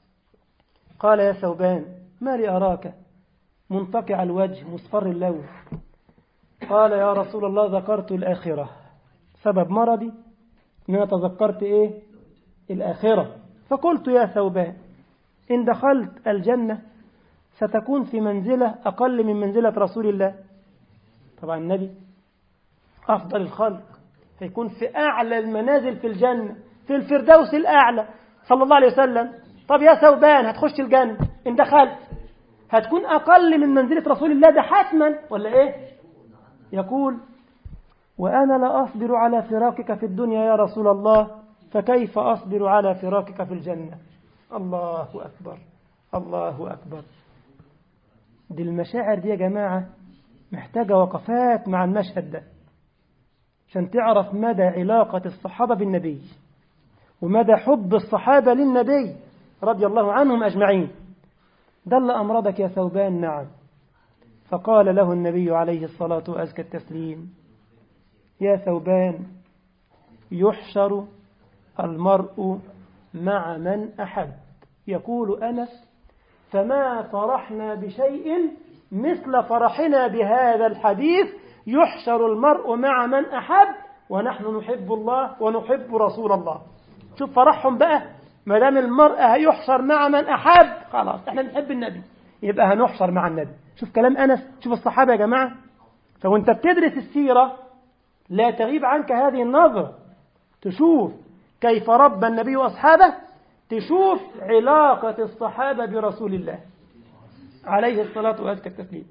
قال يا ثوبان ما لي أراك منتقع الوجه مصفر اللون قال يا رسول الله ذكرت الآخرة سبب مرضي أن أنا تذكرت إيه الآخرة فقلت يا ثوبان إن دخلت الجنة ستكون في منزلة أقل من منزلة رسول الله طبعا النبي أفضل الخلق فيكون في أعلى المنازل في الجنة في الفردوس الأعلى صلى الله عليه وسلم طب يا ثوبان هتخش الجنة إن دخلت هتكون أقل من منزلة رسول الله ده حتما ولا إيه يقول وأنا لا أصبر على فراقك في الدنيا يا رسول الله فكيف أصبر على فراقك في الجنة الله أكبر الله أكبر دي المشاعر دي يا جماعة محتاجة وقفات مع المشهد ده عشان تعرف مدى علاقة الصحابة بالنبي ومدى حب الصحابة للنبي رضي الله عنهم أجمعين دل أمرضك يا ثوبان نعم فقال له النبي عليه الصلاة وأزكى التسليم يا ثوبان يحشر المرء مع من أحب يقول أنس فما فرحنا بشيء مثل فرحنا بهذا الحديث يحشر المرء مع من أحب ونحن نحب الله ونحب رسول الله شوف فرحهم بقى ما دام المرء هيحشر مع من أحب خلاص احنا بنحب النبي يبقى هنحشر مع النبي شوف كلام أنس شوف الصحابة يا جماعة فوانت بتدرس السيرة لا تغيب عنك هذه النظرة تشوف كيف ربى النبي وأصحابه تشوف علاقة الصحابة برسول الله عليه الصلاة وأزكى التسليم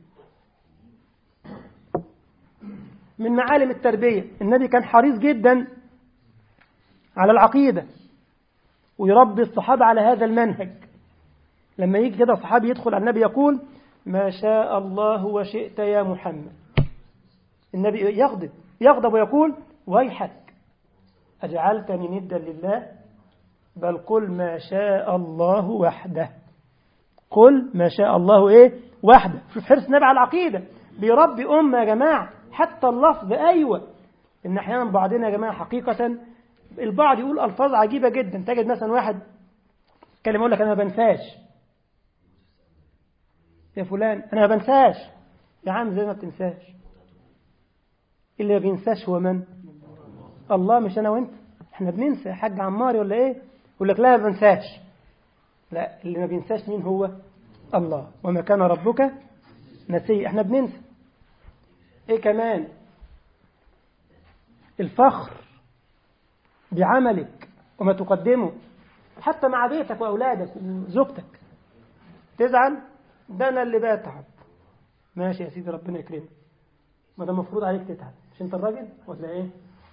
من معالم التربية النبي كان حريص جدا على العقيدة ويربي الصحابة على هذا المنهج لما يجي كده صحابي يدخل على النبي يقول ما شاء الله وشئت يا محمد النبي يغضب يغضب ويقول ويحك أجعلتني ندا لله بل قل ما شاء الله وحده قل ما شاء الله إيه وحده شوف حرص النبي على العقيدة بيربي أمة يا جماعة حتى اللفظ أيوة إن أحيانا بعضنا يا جماعة حقيقة البعض يقول ألفاظ عجيبة جدا تجد مثلا واحد كلمة يقول لك أنا ما بنساش يا فلان أنا ما بنساش يا عم زي ما بتنساش اللي ما بينساش هو من الله مش أنا وأنت احنا بننسى يا حاج عماري ولا ايه يقول لك لا ما بنساش لا اللي ما بينساش مين هو الله وما كان ربك نسي احنا بننسى ايه كمان الفخر بعملك وما تقدمه حتى مع بيتك واولادك وزوجتك تزعل ده انا اللي بتعب ماشي يا سيدي ربنا يكرمك ما ده المفروض عليك تتعب مش انت الراجل ولا ايه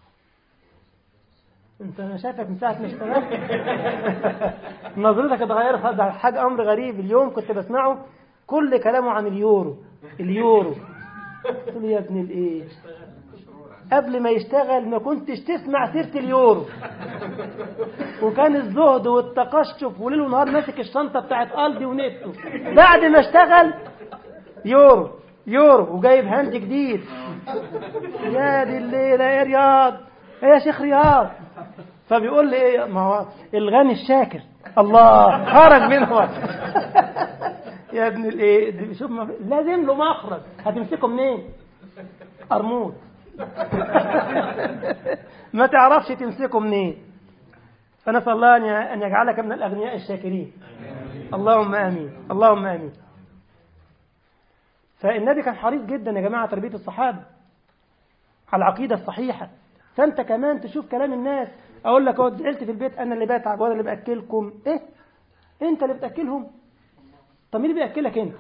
انت انا شايفك من ساعه ما اشتغلت نظرتك اتغيرت هذا حاجه امر غريب اليوم كنت بسمعه كل كلامه عن اليورو اليورو قلت له يا ابن الايه قبل ما يشتغل ما كنتش تسمع سيره اليورو وكان الزهد والتقشف وليل ونهار ماسك الشنطه بتاعت قلبي ونتو بعد ما اشتغل يورو يورو وجايب هاند جديد يا دي الليله يا رياض يا شيخ رياض فبيقول لي ايه ما هو الغني الشاكر الله خرج منه يا ابن الايه شوف ما لازم له مخرج هتمسكه منين قرموط ما تعرفش تمسكه منين فنسال الله ان يجعلك من الاغنياء الشاكرين اللهم امين اللهم امين فالنبي كان حريص جدا يا جماعه تربيه الصحابه على العقيده الصحيحه فانت كمان تشوف كلام الناس اقول لك اهو زعلت في البيت انا اللي بتعب وانا اللي باكلكم ايه انت اللي بتاكلهم طب مين اللي بياكلك انت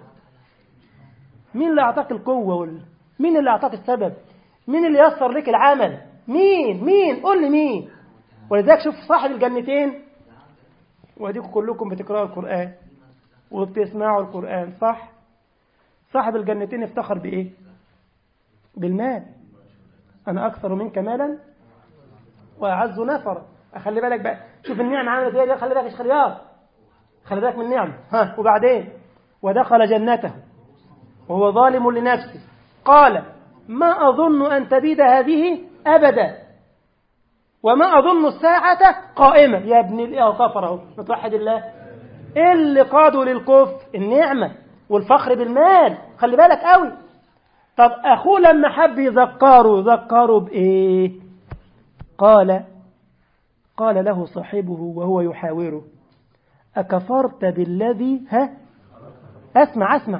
مين اللي اعطاك القوه وال... مين اللي اعطاك السبب مين اللي يسر لك العمل مين مين قول لي مين ولذلك شوف صاحب الجنتين واديكم كلكم بتقراوا القران وبتسمعوا القران صح صاحب الجنتين افتخر بايه بالمال انا اكثر منك مالا واعز نفرا اخلي بالك بقى شوف النعمه عملت ايه خلي بالك يا خيار خلي بالك من النعمه ها وبعدين ودخل جنته وهو ظالم لنفسه قال ما اظن ان تبيد هذه ابدا وما اظن الساعه قائمه يا ابن الايه صفر اهو متوحد الله ايه اللي قادوا للكفر النعمه والفخر بالمال خلي بالك قوي طب اخوه لما حب يذكره ذكره بايه قال قال له صاحبه وهو يحاوره أكفرت بالذي ها أسمع أسمع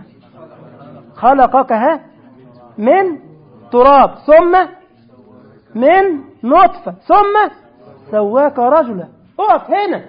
خلقك ها من تراب ثم من نطفة ثم سواك رجلا اقف هنا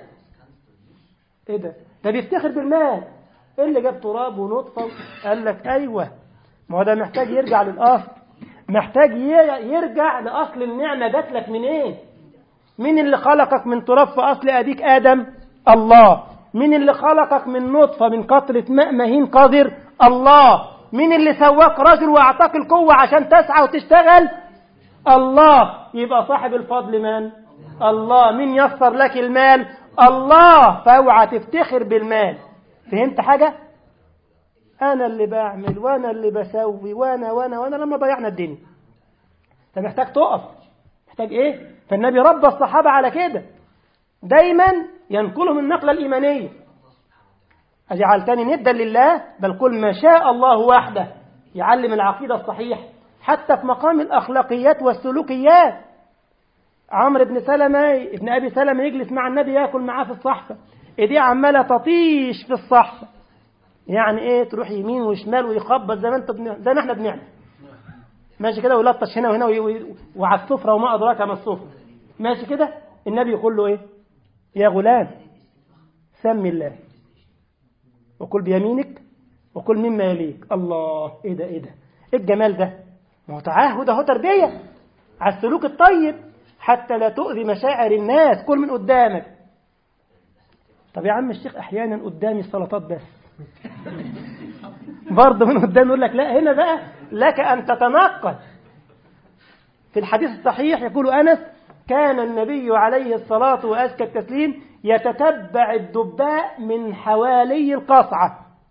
ايه ده ده بيفتخر بالمال ايه اللي جاب تراب ونطفة قال لك ايوه ما هو ده محتاج يرجع للاصل محتاج يرجع لأصل النعمة جات لك منين إيه؟ مين اللي خلقك من تراب في أصل أبيك آدم الله مين اللي خلقك من نطفة من قطرة ماء مهين قذر الله مين اللي سواك رجل وأعطاك القوة عشان تسعى وتشتغل الله يبقى صاحب الفضل من الله مين يسر لك المال الله فاوعى تفتخر بالمال فهمت حاجة أنا اللي بعمل وأنا اللي بسوي وأنا وأنا وأنا لما ضيعنا الدنيا أنت محتاج تقف محتاج إيه؟ فالنبي ربى الصحابة على كده دايما ينقلهم النقلة الإيمانية أجعلتني ندا لله بل قل ما شاء الله وحده يعلم العقيدة الصحيحة حتى في مقام الأخلاقيات والسلوكيات عمرو بن سلمة ابن أبي سلمة يجلس مع النبي ياكل معاه في الصحفة ايديه عمالة تطيش في الصحفة يعني ايه تروح يمين وشمال ويخبط زي ما انت بن... زي ما احنا بنعمل ماشي كده ويلطش هنا وهنا وي... وي... وعلى السفره وما ادراك ما السفره ماشي كده النبي يقول له ايه يا غلام سم الله وكل بيمينك وكل مما يليك الله ايه ده ايه ده ايه الجمال ده ما هو تعهد اهو تربيه على السلوك الطيب حتى لا تؤذي مشاعر الناس كل من قدامك طب يا عم الشيخ احيانا قدامي السلطات بس برضه من قدام يقول لك لا هنا بقى لك أن تتنقل في الحديث الصحيح يقول أنس كان النبي عليه الصلاة وأزكى التسليم يتتبع الدباء من حوالي القصعة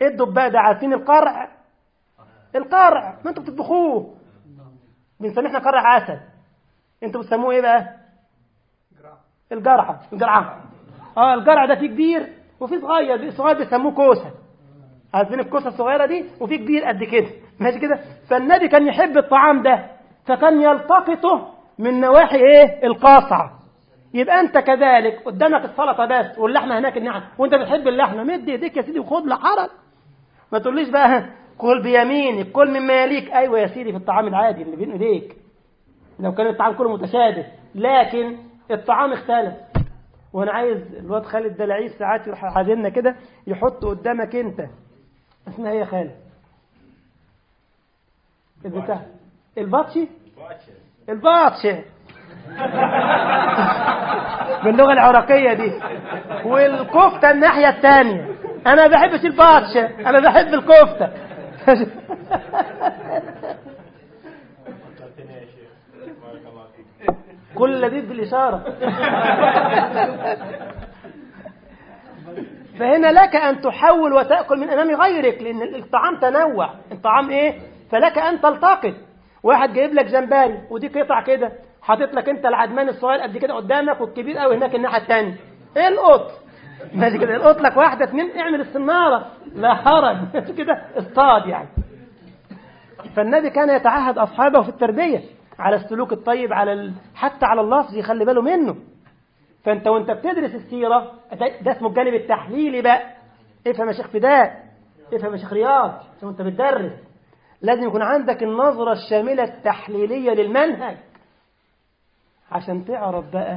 ايه الدباء ده عارفين القرع القرع ما انتوا بتطبخوه بنسميه احنا قرع عسل انتوا بتسموه ايه بقى الجرعه الجرعه اه الجرع ده فيه كبير وفي صغير صغير بيسموه كوسه عارفين الكوسه الصغيره دي وفي كبير قد كده ماشي كده فالنبي كان يحب الطعام ده فكان يلتقطه من نواحي ايه القاصعه يبقى انت كذلك قدامك السلطه بس واللحمه هناك الناحيه وانت بتحب اللحمه مد ايديك يا سيدي وخد لا حرج ما تقوليش بقى كل بيمينك كل مما يليك ايوه يا سيدي في الطعام العادي اللي بين ايديك لو كان الطعام كله متشابه لكن الطعام اختلف وانا عايز الواد خالد ده لعيب ساعات يروح عازمنا كده يحط قدامك انت اسمها ايه يا خالد البتاع الباتشي الباتشي باللغه العراقيه دي والكفته الناحيه الثانيه انا ما بحبش الباتشي انا بحب الكفته كل لذيذ بالإشارة فهنا لك أن تحول وتأكل من أمام غيرك لأن الطعام تنوع الطعام إيه فلك أن تلتقط واحد جايب لك جمبري ودي قطع كده حاطط لك أنت العدمان الصغير قد كده قدامك والكبير قوي هناك الناحية الثانية إيه القط ماشي كده القط لك واحدة اثنين اعمل السنارة لا حرج ماشي كده اصطاد يعني فالنبي كان يتعهد أصحابه في التربية على السلوك الطيب على ال... حتى على اللفظ يخلي باله منه فانت وانت بتدرس السيره ده اسمه الجانب التحليلي بقى افهم يا شيخ فداء افهم يا شيخ رياض عشان انت بتدرس لازم يكون عندك النظره الشامله التحليليه للمنهج عشان تعرف بقى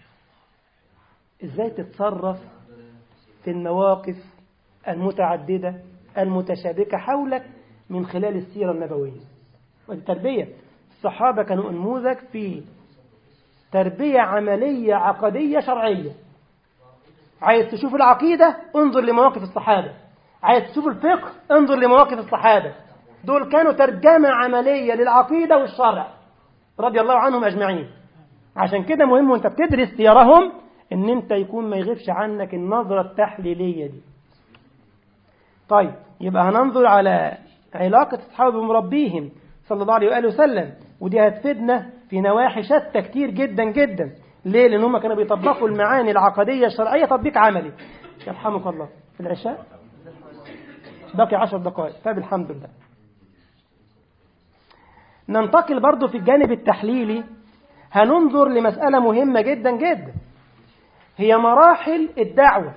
ازاي تتصرف في المواقف المتعدده المتشابكه حولك من خلال السيره النبويه ودي تربيه الصحابة كانوا نموذج في تربية عملية عقدية شرعية عايز تشوف العقيدة انظر لمواقف الصحابة عايز تشوف الفقه انظر لمواقف الصحابة دول كانوا ترجمة عملية للعقيدة والشرع رضي الله عنهم أجمعين عشان كده مهم وانت بتدرس سيرهم ان انت يكون ما يغيبش عنك النظرة التحليلية دي طيب يبقى هننظر على علاقة أصحاب بمربيهم صلى الله عليه وآله وسلم ودي هتفيدنا في نواحي شتى كتير جدا جدا ليه؟ لأن هم كانوا بيطبقوا المعاني العقدية الشرعية تطبيق عملي يرحمك الله في العشاء باقي عشر دقائق طيب الحمد لله ننتقل برضو في الجانب التحليلي هننظر لمسألة مهمة جدا جدا هي مراحل الدعوة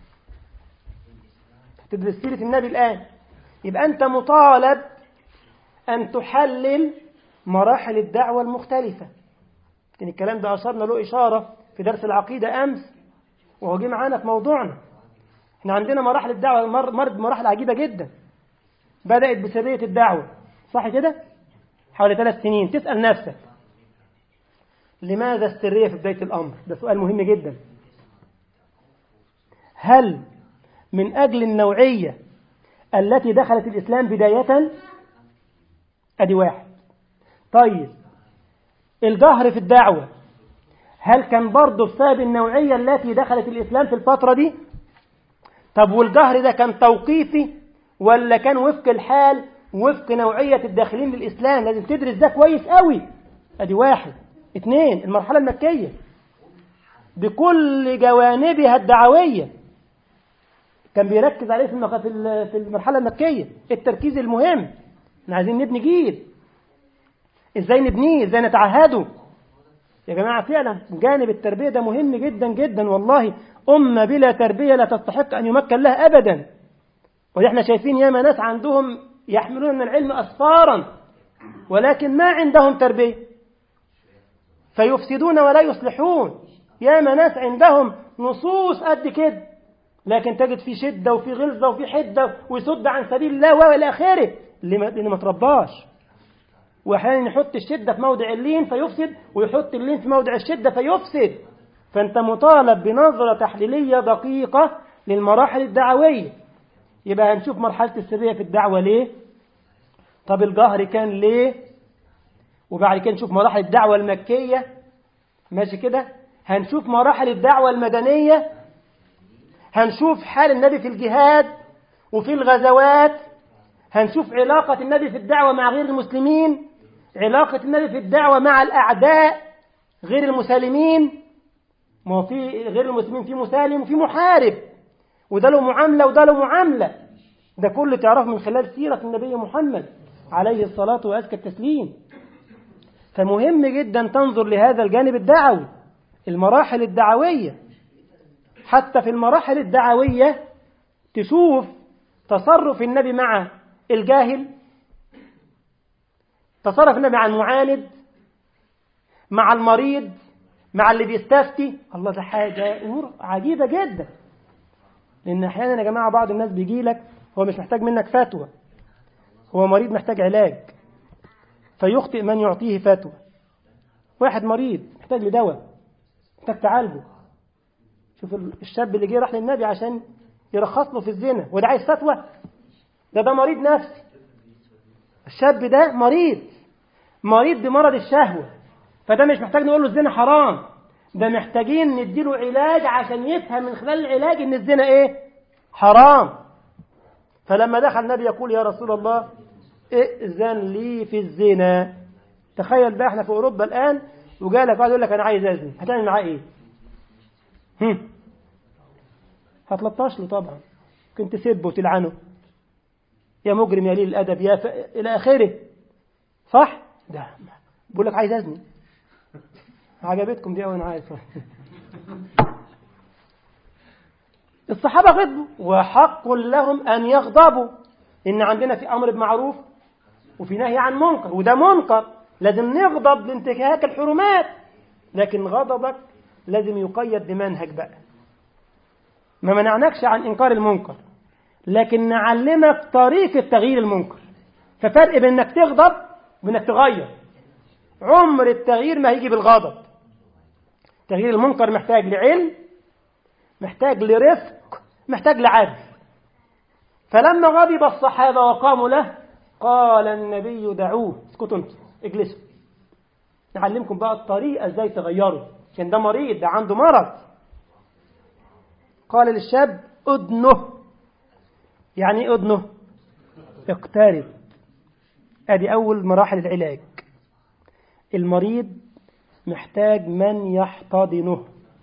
تدرس سيرة النبي الآن يبقى أنت مطالب أن تحلل مراحل الدعوة المختلفة لكن الكلام ده أشرنا له إشارة في درس العقيدة أمس وهو جه معانا في موضوعنا احنا عندنا مراحل الدعوة مرض مراحل عجيبة جدا بدأت بسرية الدعوة صح كده؟ حوالي ثلاث سنين تسأل نفسك لماذا السرية في بداية الأمر؟ ده سؤال مهم جدا هل من أجل النوعية التي دخلت الإسلام بداية أدي واحد طيب الجهر في الدعوة هل كان برضه بسبب النوعية التي دخلت الإسلام في الفترة دي طب والجهر ده كان توقيفي ولا كان وفق الحال وفق نوعية الداخلين للإسلام لازم تدرس ده كويس قوي أدي واحد اثنين المرحلة المكية بكل جوانبها الدعوية كان بيركز عليه في في المرحلة المكية التركيز المهم احنا عايزين نبني جيل ازاي نبنيه ازاي نتعهده يا جماعة فعلا جانب التربية ده مهم جدا جدا والله أمة بلا تربية لا تستحق أن يمكن لها أبدا ونحن شايفين ياما ناس عندهم يحملون من العلم أسفارا ولكن ما عندهم تربية فيفسدون ولا يصلحون ياما ناس عندهم نصوص قد كده لكن تجد في شدة وفي غلظة وفي حدة ويصد عن سبيل الله وإلى آخره لأنه ما ترباش وأحيانا يحط الشدة في موضع اللين فيفسد ويحط اللين في موضع الشدة فيفسد فأنت مطالب بنظرة تحليلية دقيقة للمراحل الدعوية يبقى هنشوف مرحلة السرية في الدعوة ليه طب الجهر كان ليه وبعد كده نشوف مراحل الدعوة المكية ماشي كده هنشوف مراحل الدعوة المدنية هنشوف حال النبي في الجهاد وفي الغزوات هنشوف علاقة النبي في الدعوة مع غير المسلمين علاقة النبي في الدعوة مع الأعداء غير المسالمين ما هو في غير المسلمين في مسالم وفي محارب وده له معاملة وده له معاملة ده كله تعرف من خلال سيرة النبي محمد عليه الصلاة وأزكى التسليم فمهم جدا تنظر لهذا الجانب الدعوي المراحل الدعوية حتى في المراحل الدعوية تشوف تصرف النبي مع الجاهل تصرف النبي مع المعاند مع المريض مع اللي بيستفتي الله ده حاجة أمور عجيبة جدا لأن أحيانا يا جماعة بعض الناس بيجي لك هو مش محتاج منك فتوى هو مريض محتاج علاج فيخطئ من يعطيه فتوى واحد مريض محتاج لدواء محتاج تعالجه شوف الشاب اللي جه راح للنبي عشان يرخص له في الزنا وده عايز فتوى ده ده مريض نفسي الشاب ده مريض مريض بمرض الشهوة فده مش محتاج نقول له الزنا حرام ده محتاجين نديله علاج عشان يفهم من خلال العلاج ان الزنا ايه حرام فلما دخل النبي يقول يا رسول الله ائذن لي في الزنا تخيل بقى احنا في اوروبا الان وجالك واحد يقول لك انا عايز ازني هتعمل معاه ايه هم. هتلطش له طبعا ممكن تسبه وتلعنه يا مجرم يا قليل الادب يا ف... الى اخره صح ده بقول لك عايز ازني عجبتكم دي وانا عارف الصحابه غضبوا وحق لهم ان يغضبوا ان عندنا في امر بمعروف وفي نهي عن منكر وده منكر لازم نغضب لانتهاك الحرمات لكن غضبك لازم يقيد بمنهج بقى ما منعناكش عن انكار المنكر لكن نعلمك طريقة تغيير المنكر ففرق بين انك تغضب وانك تغير عمر التغيير ما هيجي بالغضب تغيير المنكر محتاج لعلم محتاج لرفق محتاج لعدل فلما غضب الصحابة وقاموا له قال النبي دعوه اسكتوا انتوا اجلسوا نعلمكم بقى الطريقة ازاي تغيروا عشان ده مريض ده عنده مرض قال للشاب ادنه يعني ايه ادنه اقترب ادي اول مراحل العلاج المريض محتاج من يحتضنه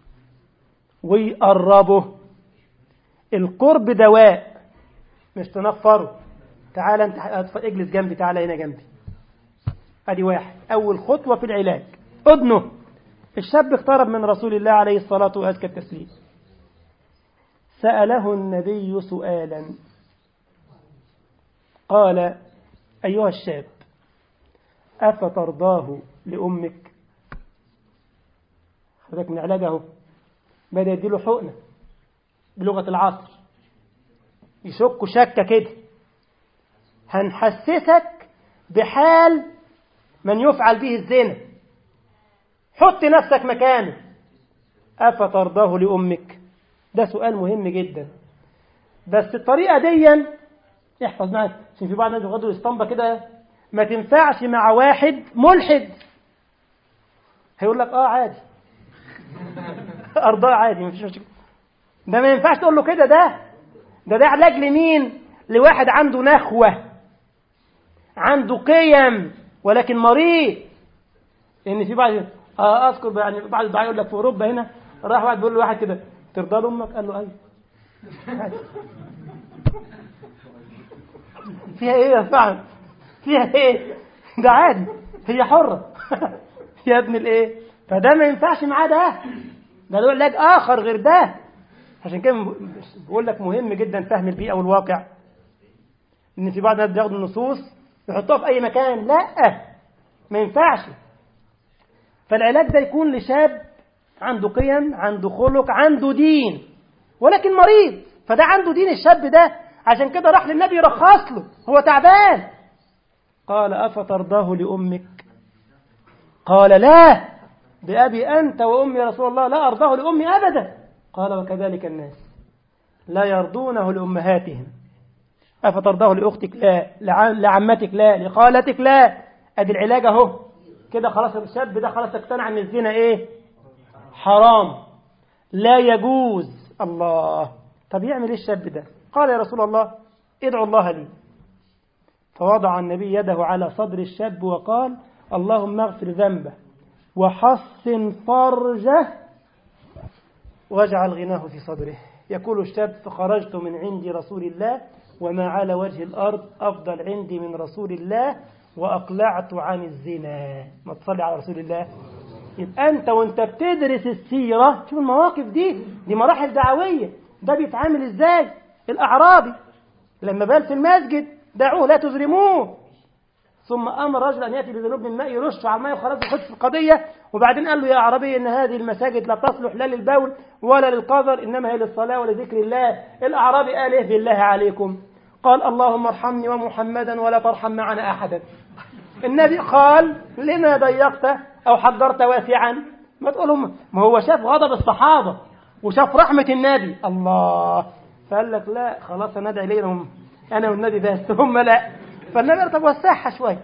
ويقربه القرب دواء مش تنفره تعال انت اجلس جنبي تعال هنا جنبي ادي واحد اول خطوه في العلاج ادنه الشاب اقترب من رسول الله عليه الصلاه وازكى التسليم ساله النبي سؤالا قال ايها الشاب افترضاه لامك خذك من علاج اهو بدا يديله حقنه بلغه العصر يشك شكه كده هنحسسك بحال من يفعل به الزنا حط نفسك مكانه أفترضاه لأمك ده سؤال مهم جدا بس الطريقة دي احفظ معايا عشان في بعض الناس بيغضوا الاسطمبة كده ما تنفعش مع واحد ملحد هيقول لك اه عادي ارضاه عادي مفيش مشكلة ده ما ينفعش تقول له كده ده ده ده علاج لمين لواحد عنده نخوة عنده قيم ولكن مريض ان في بعض آه اذكر يعني بعض الدعاء يقول لك في اوروبا هنا راح واحد بيقول لواحد كده ترضى لامك قال له ايوه فيها ايه يا فعل فيها ايه ده عادي هي حرة يا ابن الايه فده ما ينفعش معاه ده ده له علاج اخر غير ده عشان كده بقول لك مهم جدا فهم البيئة والواقع ان في بعض الناس بياخدوا النصوص يحطوها في اي مكان لا ما ينفعش فالعلاج ده يكون لشاب عنده قيم عنده خلق عنده دين ولكن مريض فده عنده دين الشاب ده عشان كده راح للنبي يرخص له هو تعبان قال أفترضاه لأمك قال لا بأبي أنت وأمي يا رسول الله لا أرضاه لأمي أبدا قال وكذلك الناس لا يرضونه لأمهاتهم أفترضاه لأختك لا لعمتك لا لخالتك لا أدي العلاج أهو كده خلاص الشاب ده خلاص اقتنع ان الزنا ايه حرام لا يجوز الله طب يعمل ايه الشاب ده قال يا رسول الله ادعوا الله لي فوضع النبي يده على صدر الشاب وقال اللهم اغفر ذنبه وحصن فرجه واجعل غناه في صدره يقول الشاب فخرجت من عند رسول الله وما على وجه الأرض أفضل عندي من رسول الله وأقلعت عن الزنا ما تصلي على رسول الله يبقى أنت وأنت بتدرس السيرة شوف المواقف دي دي مراحل دعوية ده بيتعامل إزاي الأعرابي لما بال في المسجد دعوه لا تزرموه ثم امر رجل ان ياتي بذنوب من ماء يرش على الماء وخلاص يخش في القضيه وبعدين قال له يا عربي ان هذه المساجد لا تصلح لا للبول ولا للقذر انما هي للصلاه ولذكر الله الاعرابي قال ايه بالله عليكم قال اللهم ارحمني ومحمدا ولا ترحم معنا احدا النبي قال لما ضيقت او حجرت واسعا ما تقولهم ما هو شاف غضب الصحابه وشاف رحمه النبي الله فقال لك لا خلاص انا ادعي لهم انا والنبي بس هم لا فالنبي قال طب وسعها شويه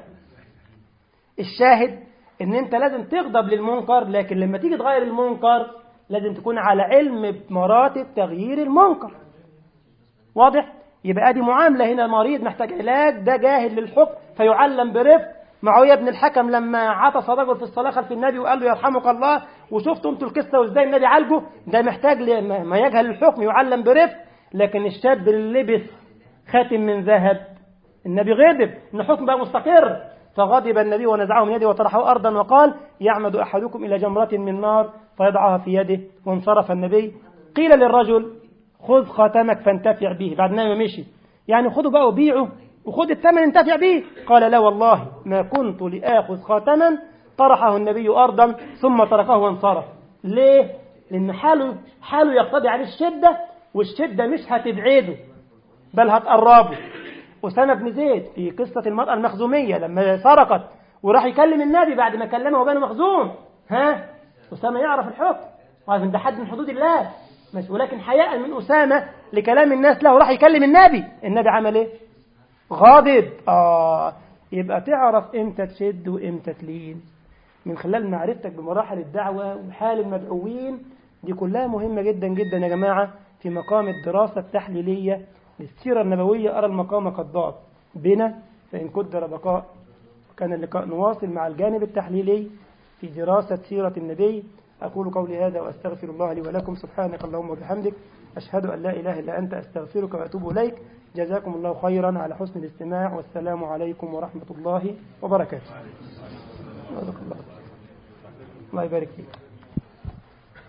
الشاهد ان انت لازم تغضب للمنكر لكن لما تيجي تغير المنكر لازم تكون على علم بمراتب تغيير المنكر واضح يبقى ادي معامله هنا المريض محتاج علاج ده جاهل للحكم فيعلم برفق معاويه بن الحكم لما عطس رجل في الصلاه خلف النبي وقال له يرحمك الله وشفتوا انتوا القصه وازاي النبي عالجه ده محتاج ما يجهل الحكم يعلم برفق لكن الشاب اللي لبس خاتم من ذهب النبي غضب ان الحكم بقى مستقر فغضب النبي ونزعه من يده وطرحه ارضا وقال يعمد احدكم الى جمره من نار فيضعها في يده وانصرف النبي قيل للرجل خذ خاتمك فانتفع به بعد ما مشي يعني خذه بقى وبيعه وخذ الثمن انتفع به قال لا والله ما كنت لآخذ خاتما طرحه النبي أرضا ثم تركه وانصرف ليه؟ لأن حاله, حاله يقتضي عليه الشدة والشدة مش هتبعده بل هتقربه أسامة بن زيد في قصة المرأة المخزومية لما سرقت وراح يكلم النبي بعد ما كلمه وبان مخزوم ها أسامة يعرف الحكم وهذا ده حد من حدود الله ماشي ولكن حياء من أسامة لكلام الناس له راح يكلم النبي النبي عمل ايه غاضب آه يبقى تعرف امتى تشد وامتى تلين من خلال معرفتك بمراحل الدعوة وحال المدعوين دي كلها مهمة جدا جدا يا جماعة في مقام الدراسة التحليلية للسيرة النبوية أرى المقام قد ضاق بنا فإن قدر بقاء كان اللقاء نواصل مع الجانب التحليلي في دراسة سيرة النبي أقول قولي هذا وأستغفر الله لي ولكم سبحانك اللهم وبحمدك أشهد أن لا إله إلا أنت أستغفرك وأتوب إليك جزاكم الله خيرا على حسن الاستماع والسلام عليكم ورحمة الله وبركاته الله يبارك فيك